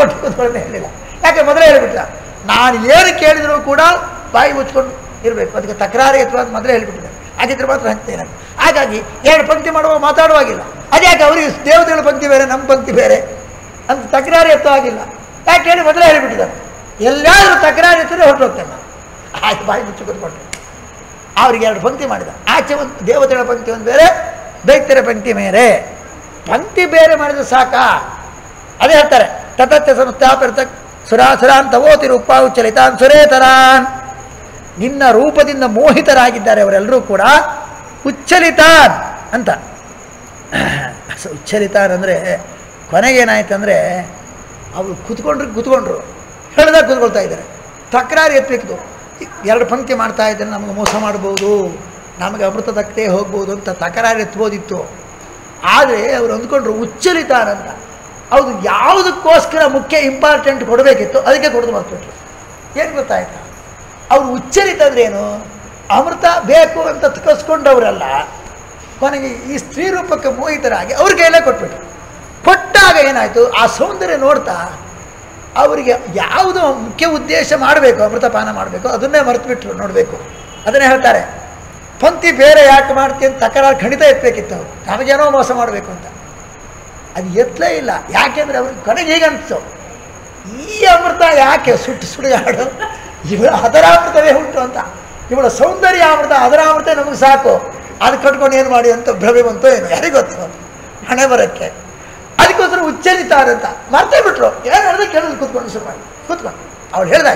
ಕೊಟ್ಟು ಕೂತ್ಕೊಳ್ಳೋದೇ ಹೇಳಿಲ್ಲ ಯಾಕೆ ಮೊದಲೇ ಹೇಳಿಬಿಟ್ಟ ನಾನು ಏನು ಕೇಳಿದರೂ ಕೂಡ ಬಾಯಿ ಮುಚ್ಕೊಂಡು ಇರಬೇಕು ಅದಕ್ಕೆ ತಕರಾರು ಎತ್ತುವಾಗ ಮೊದಲೇ ಹೇಳಿಬಿಟ್ಟಿದ್ದಾರೆ ಹಾಗಿದ್ರೆ ಮಾತ್ರ ಹಂತೇನೆ ಹಾಗಾಗಿ ಎರಡು ಪಂಕ್ತಿ ಮಾಡುವ ಮಾತಾಡುವಾಗಿಲ್ಲ ಅದ್ಯಾಕೆ ಅವರಿಗೆ ದೇವತೆಗಳ ಪಂಕ್ತಿ ಬೇರೆ ನಮ್ಮ ಪಂಕ್ತಿ ಬೇರೆ ಅಂತ ತಕರಾರು ಎತ್ತೋ ಆಗಿಲ್ಲ ಯಾಕೆ ಹೇಳಿ ಮೊದಲೇ ಹೇಳಿಬಿಟ್ಟಿದ್ದಾರೆ ಎಲ್ಲಾದರೂ ತಕರಾರು ಎತ್ತಿದ್ರೆ ಹೊರಟು ಹೋಗ್ತೇನೆ ನಾನು ಆಯ್ತು ಬಾಯಿ ಮುಚ್ಚಿ ಕೂತ್ಕೊಂಡೆ ಅವ್ರಿಗೆ ಎರಡು ಪಂಕ್ತಿ ಮಾಡಿದ ಆಚೆ ಒಂದು ದೇವತೆಗಳ ಪಂಕ್ತಿ ಒಂದು ಬೇರೆ ದೈತ್ಯರ ಪಂಕ್ತಿ ಬೇರೆ ಪಂಕ್ತಿ ಬೇರೆ ಮಾಡಿದ್ರೆ ಸಾಕ ಅದೇ ಹೇಳ್ತಾರೆ ತತತ್ಯ ಸಮಸ್ತಾಪಿರ್ತ ಸುರಾಸುರಾನ್ ತವೋತಿ ರೂಪಾವು ಚಲಿತಾನ್ ಸುರೇತರಾನ್ ನಿನ್ನ ರೂಪದಿಂದ ಮೋಹಿತರಾಗಿದ್ದಾರೆ ಅವರೆಲ್ಲರೂ ಕೂಡ ಉಚ್ಚಲಿತಾನ್ ಅಂತ ಸೊ ಉಚ್ಚಲಿತಾನ್ ಅಂದರೆ ಕೊನೆಗೇನಾಯ್ತಂದರೆ ಅವರು ಕೂತ್ಕೊಂಡ್ರು ಕೂತ್ಕೊಂಡ್ರು ಹೇಳ್ದಾಗ ಕೂತ್ಕೊಳ್ತಾ ಇದ್ದಾರೆ ತಕರಾರು ಎತ್ತಬೇಕು ಎರಡು ಪಂಕ್ತಿ ಮಾಡ್ತಾ ಇದ್ದಾರೆ ನಮಗೆ ಮೋಸ ಮಾಡ್ಬೋದು ನಮಗೆ ಅಮೃತ ತಕ್ಕೇ ಹೋಗ್ಬೋದು ಅಂತ ತಕರಾರು ಎತ್ಬೋದಿತ್ತು ಆದರೆ ಅವರು ಅಂದ್ಕೊಂಡ್ರು ಉಚ್ಚಲಿತಾನಂತ ಹೌದು ಯಾವುದಕ್ಕೋಸ್ಕರ ಮುಖ್ಯ ಇಂಪಾರ್ಟೆಂಟ್ ಕೊಡಬೇಕಿತ್ತು ಅದಕ್ಕೆ ಕೊಡೋದು ಮರ್ತುಬಿಟ್ರು ಏನು ಗೊತ್ತಾಯ್ತಾ ಅವರು ಉಚ್ಚರಿತ ಅಂದ್ರೆ ಏನು ಅಮೃತ ಬೇಕು ಅಂತ ಕಸ್ಕೊಂಡವರಲ್ಲ ಕೊನೆಗೆ ಈ ಸ್ತ್ರೀ ರೂಪಕ್ಕೆ ಮೋಹಿತರಾಗಿ ಅವ್ರ ಕೈಯಲ್ಲೇ ಕೊಟ್ಬಿಟ್ರು ಕೊಟ್ಟಾಗ ಏನಾಯಿತು ಆ ಸೌಂದರ್ಯ ನೋಡ್ತಾ ಅವರಿಗೆ ಯಾವುದೋ ಮುಖ್ಯ ಉದ್ದೇಶ ಮಾಡಬೇಕು ಅಮೃತಪಾನ ಮಾಡಬೇಕು ಅದನ್ನೇ ಮರೆತುಬಿಟ್ರು ನೋಡಬೇಕು ಅದನ್ನೇ ಹೇಳ್ತಾರೆ ಪಂಕ್ತಿ ಬೇರೆ ಯಾಕೆ ಮಾಡ್ತೀನಿ ಅಂತ ತಕರಾರು ಖಂಡಿತ ಎತ್ತಬೇಕಿತ್ತು ಅವರು ನಮಗೇನೋ ಮೋಸ ಮಾಡಬೇಕು ಅಂತ ಅದು ಎತ್ತಲೇ ಇಲ್ಲ ಯಾಕೆಂದರೆ ಅವ್ರಿಗೆ ಕೊನೆಗೆ ಹೇಗೆ ಅನಿಸ್ತು ಈ ಅಮೃತ ಯಾಕೆ ಸುಟ್ಟು ಸುಡುಗಾಡು ಇವಳ ಅದರ ಅಮೃತವೇ ಉಂಟು ಅಂತ ಇವಳ ಸೌಂದರ್ಯ ಅಮೃತ ಅದರ ಅಮೃತ ನಮಗೆ ಸಾಕು ಅದು ಕಟ್ಕೊಂಡು ಏನು ಮಾಡಿ ಅಂತ ಭ್ರಮೆ ಬಂತು ಏನು ಯಾರಿಗೆ ಗೊತ್ತು ಹಣೆ ಬರೋಕ್ಕೆ ಅದಕ್ಕೋಸ್ಕರ ಉಚ್ಚರಿತಾರೆ ಅಂತ ಮರ್ತೇ ಬಿಟ್ರು ಏನು ಹೇಳಿದ್ರೆ ಕೇಳೋದು ಕೂತ್ಕೊಂಡು ಶುರು ಮಾಡಿ ಕೂತ್ಕೊಂಡು ಅವಳು ಹೇಳಿದಾಗ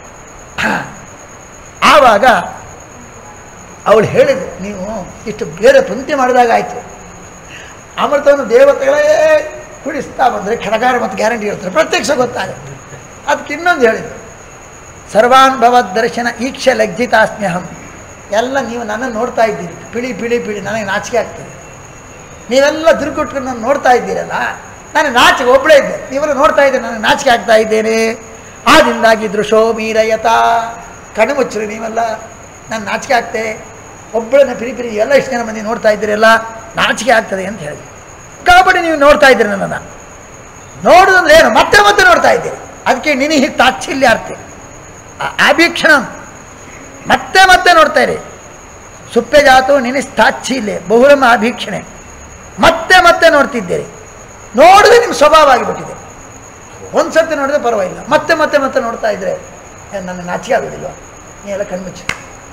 ಆವಾಗ ಅವಳು ಹೇಳಿದ್ರು ನೀವು ಇಷ್ಟು ಬೇರೆ ಪಂಕ್ತಿ ಮಾಡಿದಾಗ ಆಯಿತು ಅಮೃತವನ್ನು ದೇವತೆಗಳೇ ಕುಡಿಸ್ತಾ ಬಂದರೆ ಖಡಗಾರ ಮತ್ತು ಗ್ಯಾರಂಟಿ ಇರ್ತಾರೆ ಪ್ರತ್ಯಕ್ಷ ಗೊತ್ತಾಗುತ್ತೆ ಅದಕ್ಕೆ ಇನ್ನೊಂದು ಹೇಳಿದ್ರು ಸರ್ವಾನುಭವ ದರ್ಶನ ಈಕ್ಷ ಲಜ್ಜಿತಾಸ್ಮ್ಯಹಂ ಎಲ್ಲ ನೀವು ನನ್ನನ್ನು ನೋಡ್ತಾ ಇದ್ದೀರಿ ಪಿಳಿ ಪಿಳಿ ಪಿಳಿ ನನಗೆ ನಾಚಿಕೆ ಆಗ್ತದೆ ನೀವೆಲ್ಲ ದುರ್ಗುಟ್ಕೊಂಡು ನಾನು ನೋಡ್ತಾ ಇದ್ದೀರಲ್ಲ ನನಗೆ ನಾಚಿಕೆ ಒಬ್ಬಳೇ ಇದ್ದೆ ನೀವೆಲ್ಲ ನೋಡ್ತಾ ಇದ್ದೀರಿ ನನಗೆ ನಾಚಿಕೆ ಆಗ್ತಾ ಇದ್ದೇನೆ ಆದಿಂದಾಗಿ ದೃಶೋ ಮೀರಯತ ಕಣ್ಣು ಮುಚ್ಚರಿ ನೀವೆಲ್ಲ ನಾನು ನಾಚಿಕೆ ಆಗ್ತೆ ಒಬ್ಬಳನ್ನ ಪಿರಿ ಪಿರಿ ಎಲ್ಲ ಇಷ್ಟು ಜನ ಮಂದಿ ನೋಡ್ತಾ ಇದ್ದೀರಲ್ಲ ನಾಚಿಕೆ ಆಗ್ತದೆ ಅಂತ ಹೇಳಿದೆ ಕಾಬಡಿ ನೀವು ನೋಡ್ತಾ ಇದ್ದೀರಿ ನನ್ನನ್ನು ನೋಡುದಂದ್ರೆ ಏನು ಮತ್ತೆ ಮತ್ತೆ ನೋಡ್ತಾ ಇದ್ದೀರಿ ಅದಕ್ಕೆ ನಿನಿಹಿ ತಾಚ್ಛಲ್ಯಾರ್ಥಿ ಆಭೀಕ್ಷಣ ಮತ್ತೆ ಮತ್ತೆ ನೋಡ್ತಾ ಇರಿ ಸುಪ್ಪೆ ಜಾತು ನಿನಿಸ್ತಾಚ್ಛಿಲ್ಯ ಬಹುಳಮ ಆಭೀಕ್ಷಣೆ ಮತ್ತೆ ಮತ್ತೆ ನೋಡ್ತಿದ್ದೀರಿ ನೋಡಿದ್ರೆ ನಿಮ್ಮ ಸ್ವಭಾವ ಆಗಿಬಿಟ್ಟಿದೆ ಒಂದು ಸರ್ತಿ ನೋಡಿದ್ರೆ ಪರವಾಗಿಲ್ಲ ಮತ್ತೆ ಮತ್ತೆ ಮತ್ತೆ ನೋಡ್ತಾ ಇದ್ರೆ ಏನ್ ನನಗೆ ನಾಚಿಕೆ ಆಗೋದಿಲ್ವ ನೀ ಎಲ್ಲ ಕಣ್ಮುಚ್ಚಿ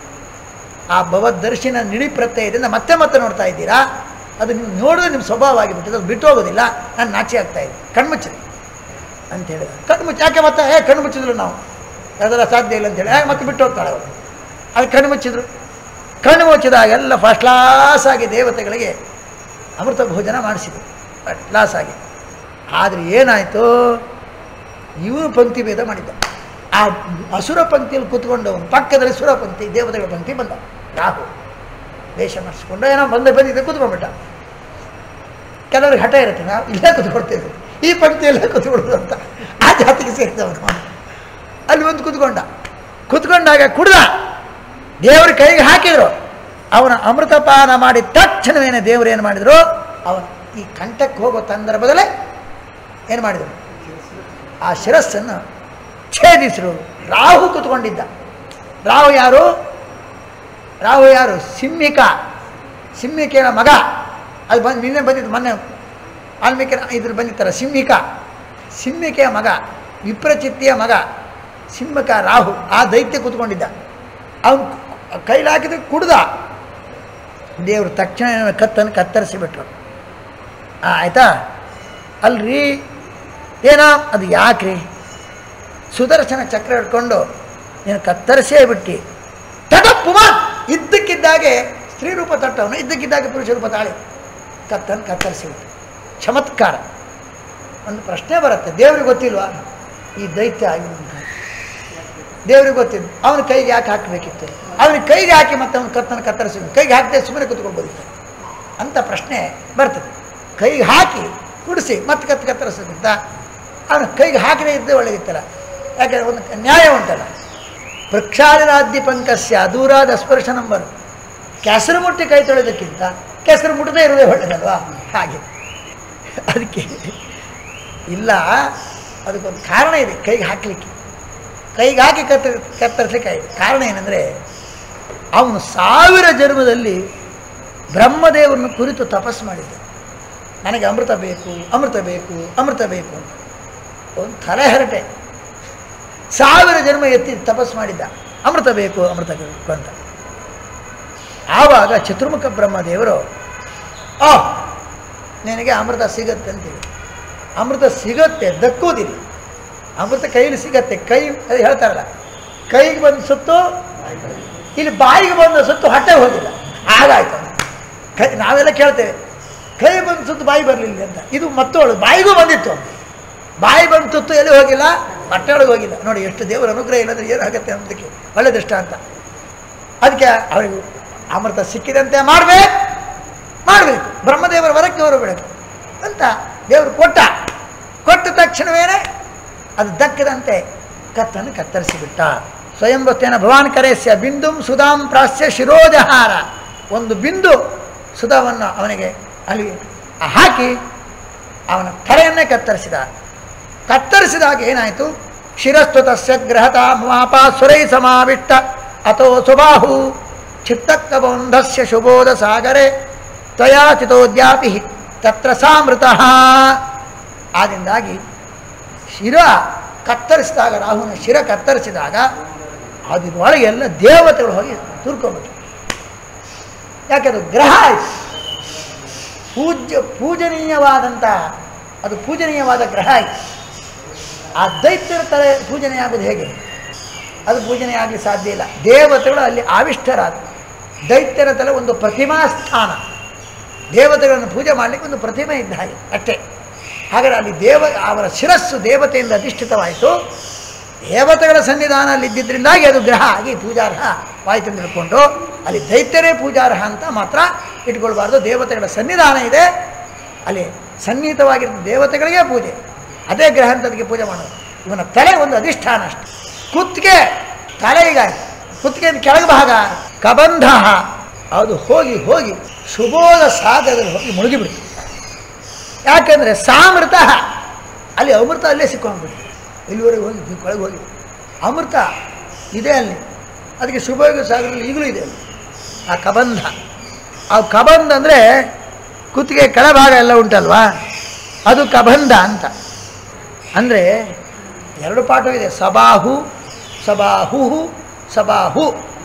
ಆ ಭವದರ್ಶಿನ ನಿಳಿ ಪ್ರತ್ಯಯದಿಂದ ಮತ್ತೆ ಮತ್ತೆ ನೋಡ್ತಾ ಇದ್ದೀರಾ ಅದು ನೀವು ನೋಡಿದ್ರೆ ನಿಮ್ಮ ಸ್ವಭಾವ ಆಗಿಬಿಟ್ಟಿದೆ ಅದು ಬಿಟ್ಟು ಹೋಗೋದಿಲ್ಲ ನಾನು ನಾಚಿ ಆಗ್ತಾ ಇದೆ ಕಣ್ಮುಚ್ಚಿ ಅಂತ ಹೇಳಿದ ಕಣ್ಮುಚ್ಚಿ ಯಾಕೆ ಮತ್ತೆ ಏ ಕಣ್ಣು ಮುಚ್ಚಿದ್ರು ನಾವು ಅದೆಲ್ಲ ಸಾಧ್ಯ ಇಲ್ಲ ಅಂತೇಳಿ ಯಾಕೆ ಮತ್ತೆ ಬಿಟ್ಟು ಹೋಗ್ತಾಳೆ ಅವರು ಅದು ಕಣ್ಣು ಮುಚ್ಚಿದ್ರು ಕಣ್ಣು ಮುಚ್ಚಿದಾಗ ಎಲ್ಲ ಫಸ್ಟ್ ಕ್ಲಾಸ್ ಆಗಿ ದೇವತೆಗಳಿಗೆ ಅಮೃತ ಭೋಜನ ಮಾಡಿಸಿದ್ರು ಫಸ್ಟ್ ಕ್ಲಾಸ್ ಆಗಿ ಆದರೆ ಏನಾಯಿತು ಇವನು ಪಂಕ್ತಿ ಭೇದ ಮಾಡಿದ್ದ ಆ ಅಸುರ ಪಂಕ್ತಿಯಲ್ಲಿ ಕೂತ್ಕೊಂಡವನು ಪಕ್ಕದಲ್ಲಿ ಸುರ ಪಂಕ್ತಿ ದೇವತೆಗಳ ಪಂಕ್ತಿ ಬಂದ ರಾಹು ವೇಷ ಮಾಡಿಸ್ಕೊಂಡು ಏನೋ ಬಂದ ಬಂದಿದ್ದೆ ಕೂತ್ಕೊಂಡ್ಬಿಟ್ಟ ಕೆಲವ್ರಿಗೆ ಹಠ ಇರುತ್ತೆ ನಾವು ಇಲ್ಲೇ ಕೂತ್ಕೊಳ್ತೇವೆ ಈ ಪಂಕ್ತಿಯಲ್ಲೇ ಕೂತ್ಕೊಳ್ಳೋದು ಅಂತ ಆ ಜಾತಿಗೆ ಸೇರಿದವನು ಅಲ್ಲಿ ಒಂದು ಕೂತ್ಕೊಂಡ ಕೂತ್ಕೊಂಡಾಗ ಕುಡ್ದ ದೇವ್ರ ಕೈಗೆ ಹಾಕಿದ್ರು ಅವನ ಅಮೃತಪಾನ ಮಾಡಿ ತಕ್ಷಣವೇನೆ ದೇವರು ಏನು ಮಾಡಿದ್ರು ಅವನ ಈ ಕಂಠಕ್ಕೆ ಹೋಗೋ ಸಂದರ್ಭದಲ್ಲೇ ಏನು ಮಾಡಿದರು ಆ ಶಿರಸ್ಸನ್ನು ಛೇದಿಸಿರು ರಾಹು ಕೂತ್ಕೊಂಡಿದ್ದ ರಾಹು ಯಾರು ರಾಹು ಯಾರು ಸಿಂಹಿಕ ಸಿಂಹಿಕೆಯ ಮಗ ಅದು ಬಂದು ನಿನ್ನೆ ಬಂದಿದ್ದು ಮೊನ್ನೆ ವಾಲ್ಮೀಕಿ ಇದ್ರ ಬಂದಿತ್ತರ ಸಿಂಹಿಕ ಸಿಂಹಿಕೆಯ ಮಗ ವಿಪ್ರಚಿತ್ತಿಯ ಮಗ ಸಿಂಹಕ ರಾಹು ಆ ದೈತ್ಯ ಕೂತ್ಕೊಂಡಿದ್ದ ಅವನು ಕೈಲಿ ಹಾಕಿದ ಕುಡ್ದ ದೇವರು ತಕ್ಷಣ ಕತ್ತನ್ನು ಕತ್ತರಿಸಿಬಿಟ್ರು ಆ, ಆಯ್ತಾ ಅಲ್ರಿ ಏನೋ ಅದು ಯಾಕ್ರಿ ಸುದರ್ಶನ ಚಕ್ರ ಹಿಡ್ಕೊಂಡು ನೀನು ಕತ್ತರಿಸೇ ಬಿಟ್ಟು ತಟಪ್ಪುಮ ಇದ್ದಕ್ಕಿದ್ದಾಗೆ ಸ್ತ್ರೀ ರೂಪ ತಟ್ಟವನು ಇದ್ದಕ್ಕಿದ್ದಾಗೆ ಪುರುಷ ರೂಪ ತಾಳಿ ಕತ್ತನ್ನು ಕತ್ತರಿಸಿಬಿಟ್ಟು ಚಮತ್ಕಾರ ಒಂದು ಪ್ರಶ್ನೆ ಬರುತ್ತೆ ದೇವ್ರಿಗೆ ಗೊತ್ತಿಲ್ವಾ ಈ ದೈತ್ಯ ಆಗಿನ ದೇವ್ರಿಗೆ ಗೊತ್ತಿಲ್ಲ ಅವನ ಕೈಗೆ ಯಾಕೆ ಹಾಕಬೇಕಿತ್ತು ಅವನಿಗೆ ಕೈಗೆ ಹಾಕಿ ಮತ್ತೆ ಅವನು ಕತ್ತನ್ನು ಕತ್ತರಿಸಿ ಕೈಗೆ ಹಾಕದೆ ಸುಮ್ಮನೆ ಕೂತ್ಕೊಳ್ಬೋದಿತ್ತು ಅಂತ ಪ್ರಶ್ನೆ ಬರ್ತದೆ ಕೈಗೆ ಹಾಕಿ ಕುಡಿಸಿ ಮತ್ತೆ ಕತ್ತು ಕತ್ತರಿಸೋದಿತ್ತ ಅವನು ಕೈಗೆ ಹಾಕದೇ ಇದ್ದೇ ಒಳ್ಳೆದಿತ್ತಲ್ಲ ಯಾಕಂದರೆ ಒಂದು ನ್ಯಾಯ ಉಂಟಲ್ಲ ವೃಕ್ಷಾದಿರಾದ್ಯ ಪಂಕಸ್ಯ ದೂರಾದ ಸ್ಪರ್ಶ ನಂಬರ್ ಕೆಸರು ಮುಟ್ಟಿ ಕೈ ತೊಳೆಯೋದಕ್ಕಿಂತ ಕೆಸರು ಮುಟ್ಟದೇ ಇರೋದೇ ಒಳ್ಳೆಯದಲ್ವಾ ಹಾಗೆ ಅದಕ್ಕೆ ಇಲ್ಲ ಅದಕ್ಕೊಂದು ಕಾರಣ ಇದೆ ಕೈಗೆ ಹಾಕಲಿಕ್ಕೆ ಕೈಗೆ ಹಾಕಿ ಕತ್ತ ಕತ್ತರಿಸಲಿಕ್ಕೆ ಆಯ್ತು ಕಾರಣ ಏನಂದರೆ ಅವನು ಸಾವಿರ ಜನ್ಮದಲ್ಲಿ ಬ್ರಹ್ಮದೇವರನ್ನು ಕುರಿತು ತಪಸ್ಸು ಮಾಡಿದ್ದ ನನಗೆ ಅಮೃತ ಬೇಕು ಅಮೃತ ಬೇಕು ಅಮೃತ ಬೇಕು ಅಂತ ಒಂದು ತಲೆ ಹರಟೆ ಸಾವಿರ ಜನ್ಮ ಎತ್ತಿ ತಪಸ್ಸು ಮಾಡಿದ್ದ ಅಮೃತ ಬೇಕು ಅಮೃತ ಬೇಕು ಅಂತ ಆವಾಗ ಚತುರ್ಮುಖ ಬ್ರಹ್ಮದೇವರು ಆ ನಿನಗೆ ಅಮೃತ ಸಿಗತ್ತೆ ಅಂತೇಳಿ ಅಮೃತ ಸಿಗತ್ತೆ ದಕ್ಕುವುದಿಲ್ಲ ಅಮೃತ ಕೈಲಿ ಸಿಗತ್ತೆ ಕೈ ಅದು ಹೇಳ್ತಾರಲ್ಲ ಕೈಗೆ ಬಂದ ಸುತ್ತು ಇಲ್ಲಿ ಬಾಯಿಗೆ ಬಂದ ಸುತ್ತು ಹೊಟ್ಟೆ ಹೋಗಿಲ್ಲ ಹಾಗಾಯ್ತು ಅದು. ಕೈ ನಾವೆಲ್ಲ ಕೇಳ್ತೇವೆ ಕೈ ಬಂದ ಸುತ್ತು ಬಾಯಿ ಬರಲಿಲ್ಲ ಅಂತ ಇದು ಮತ್ತೋಳು ಬಾಯಿಗೂ ಬಂದಿತ್ತು ಬಾಯಿ ಬಂದ ಸುತ್ತು ಎಲ್ಲಿ ಹೋಗಿಲ್ಲ ಹೊಟ್ಟೆ ಒಳಗೆ ಹೋಗಿಲ್ಲ ನೋಡಿ ಎಷ್ಟು ದೇವರ ಅನುಗ್ರಹ ಇಲ್ಲದ್ರೆ ಏನಾಗುತ್ತೆ ಅನ್ನೋದಕ್ಕೆ ಒಳ್ಳೆ ದೃಷ್ಟ ಅಂತ ಅದಕ್ಕೆ ಅವರಿಗೆ ಅಮೃತ ಸಿಕ್ಕಿದಂತೆ ಮಾಡಬೇಕು ಮಾಡಬೇಕು ಬ್ರಹ್ಮದೇವರ ವರಕ್ಕೆ ಅವರು ಬಿಡಬೇಕು ಅಂತ ದೇವರು ಕೊಟ್ಟ ಕೊಟ್ಟ ತಕ್ಷಣವೇನೆ ಅದು ದಕ್ಕದಂತೆ ಕತ್ತನ್ನು ಕತ್ತರಿಸಿಬಿಟ್ಟ ಸ್ವಯಂ ವಸ್ತೇನ ಭವಾನ್ ಕರೆಸ್ಯ ಬಿಂದುಂ ಸುಧಾಂ ಪ್ರಾಸ್ಯ ಶಿರೋಜಹಾರ ಒಂದು ಬಿಂದು ಸುಧಾವನ್ನು ಅವನಿಗೆ ಅಲ್ಲಿ ಹಾಕಿ ಅವನ ತಲೆಯನ್ನೇ ಕತ್ತರಿಸಿದ ಕತ್ತರಿಸಿದಾಗ ಏನಾಯಿತು ಶಿರಸ್ತು ತಸ್ಯ ಗ್ರಹತ ಮಾಪ ಸುರೈ ಸಮಾವಿಷ್ಟ ಅಥೋ ಸುಬಾಹು ಚಿತ್ತಕ್ಕಬಂಧಸ್ಯ ಶುಭೋದ ಸಾಗರೆ ತ್ವಯಾ ಚಿತೋದ್ಯಾಪಿ ತತ್ರ ಸಾಮೃತ ಆದ್ದರಿಂದಾಗಿ ಶಿರ ಕತ್ತರಿಸಿದಾಗ ರಾಹುನ ಶಿರ ಕತ್ತರಿಸಿದಾಗ ಅದರೊಳಗೆ ಎಲ್ಲ ದೇವತೆಗಳು ಹೋಗಿ ತುರ್ಕೊಂಬಿಟ್ರು ಯಾಕಂದ್ರೆ ಗ್ರಹ ಆಯ್ತು ಪೂಜ್ಯ ಪೂಜನೀಯವಾದಂಥ ಅದು ಪೂಜನೀಯವಾದ ಗ್ರಹ ಆಯಿತು ಆ ದೈತ್ಯರ ತಲೆ ಪೂಜನೆ ಆಗೋದು ಹೇಗೆ ಅದು ಪೂಜನೆ ಆಗಲಿ ಸಾಧ್ಯ ಇಲ್ಲ ದೇವತೆಗಳು ಅಲ್ಲಿ ಆವಿಷ್ಟರಾದ ದೈತ್ಯರ ತಲೆ ಒಂದು ಪ್ರತಿಮಾ ಸ್ಥಾನ ದೇವತೆಗಳನ್ನು ಪೂಜೆ ಮಾಡಲಿಕ್ಕೆ ಒಂದು ಪ್ರತಿಮೆ ಇದ್ದ ಹಾಗೆ ಅಷ್ಟೇ ಹಾಗಾದರೆ ಅಲ್ಲಿ ದೇವ ಅವರ ಶಿರಸ್ಸು ದೇವತೆಯಿಂದ ಅಧಿಷ್ಠಿತವಾಯಿತು ದೇವತೆಗಳ ಸನ್ನಿಧಾನ ಅಲ್ಲಿ ಇದ್ದಿದ್ದರಿಂದಾಗಿ ಅದು ಗ್ರಹ ಆಗಿ ಪೂಜಾರ್ಹ ವಾಯಿತು ಅಂತ ತಿಳ್ಕೊಂಡು ಅಲ್ಲಿ ದೈತ್ಯರೇ ಪೂಜಾರ್ಹ ಅಂತ ಮಾತ್ರ ಇಟ್ಕೊಳ್ಬಾರ್ದು ದೇವತೆಗಳ ಸನ್ನಿಧಾನ ಇದೆ ಅಲ್ಲಿ ಸನ್ನಿಹಿತವಾಗಿರೋ ದೇವತೆಗಳಿಗೆ ಪೂಜೆ ಅದೇ ಗ್ರಹ ಅಂತ ಅದಕ್ಕೆ ಪೂಜೆ ಮಾಡೋದು ಇವನ ತಲೆ ಒಂದು ಅಧಿಷ್ಠಾನ ಅಷ್ಟೆ ಕುತ್ತಿಗೆ ತಲೆ ಈಗ ಕುತ್ತಿಗೆ ಕೆಳಗೆ ಭಾಗ ಕಬಂಧ ಅದು ಹೋಗಿ ಹೋಗಿ ಶುಭೋದ ಸಾಗರದಲ್ಲಿ ಹೋಗಿ ಮುಳುಗಿಬಿಡ್ತು ಯಾಕೆಂದರೆ ಸಾಮೃತ ಅಲ್ಲಿ ಅಮೃತ ಅಲ್ಲೇ ಸಿಕ್ಕೊಂಡ್ಬಿಡ್ತು ಇಲ್ಲಿವರೆಗೆ ಹೋಗಿ ಕೊಳಗೆ ಹೋಗಿ ಅಮೃತ ಇದೆ ಅಲ್ಲಿ ಅದಕ್ಕೆ ಶುಭಯೋಗ ಸಾಗರದಲ್ಲಿ ಈಗಲೂ ಇದೆ ಅಲ್ಲಿ ಆ ಕಬಂಧ ಆ ಕಬಂಧ ಅಂದರೆ ಕುತ್ತಿಗೆ ಕೆಳಭಾಗ ಎಲ್ಲ ಉಂಟಲ್ವಾ ಅದು ಕಬಂಧ ಅಂತ ಅಂದರೆ ಎರಡು ಪಾಠವಿದೆ ಸಬಾಹು ಸಬಾಹು ಸಬಾಹು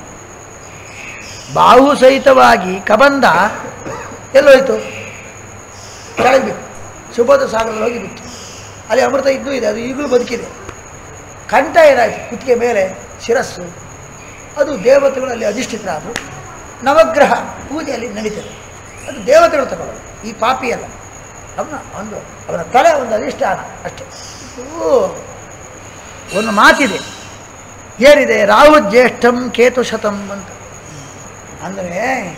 ಬಾಹು ಸಹಿತವಾಗಿ ಕಬಂಧ ಎಲ್ಲೋಯ್ತು ಕೆಳಗೆ ಬಿತ್ತು ಶುಭದ ಸಾಗರದಲ್ಲಿ ಹೋಗಿ ಬಿತ್ತು ಅಲ್ಲಿ ಅಮೃತ ಇದ್ದೂ ಇದೆ ಅದು ಈಗಲೂ ಬದುಕಿದೆ ಕಂಠ ಏನಾಯಿತು ಕುತ್ತಿಗೆ ಮೇಲೆ ಶಿರಸ್ಸು ಅದು ದೇವತೆಗಳಲ್ಲಿ ಅಧಿಷ್ಠಿತರಾದರು ನವಗ್ರಹ ಪೂಜೆಯಲ್ಲಿ ನಡೀತದೆ ಅದು ದೇವತೆಗಳು ತಗೊಳ್ಳೋದು ಈ ಪಾಪಿ ಅಲ್ಲ ಅವನ ಒಂದು ಅವನ ತಲೆ ಒಂದು ಅಧಿಷ್ಠಾನ ಅಷ್ಟೇ ಇದು ಒಂದು ಮಾತಿದೆ ಏನಿದೆ ರಾಹು ಜ್ಯೇಷ್ಠಂ ಕೇತು ಶತಂ ಅಂತ ಅಂದರೆ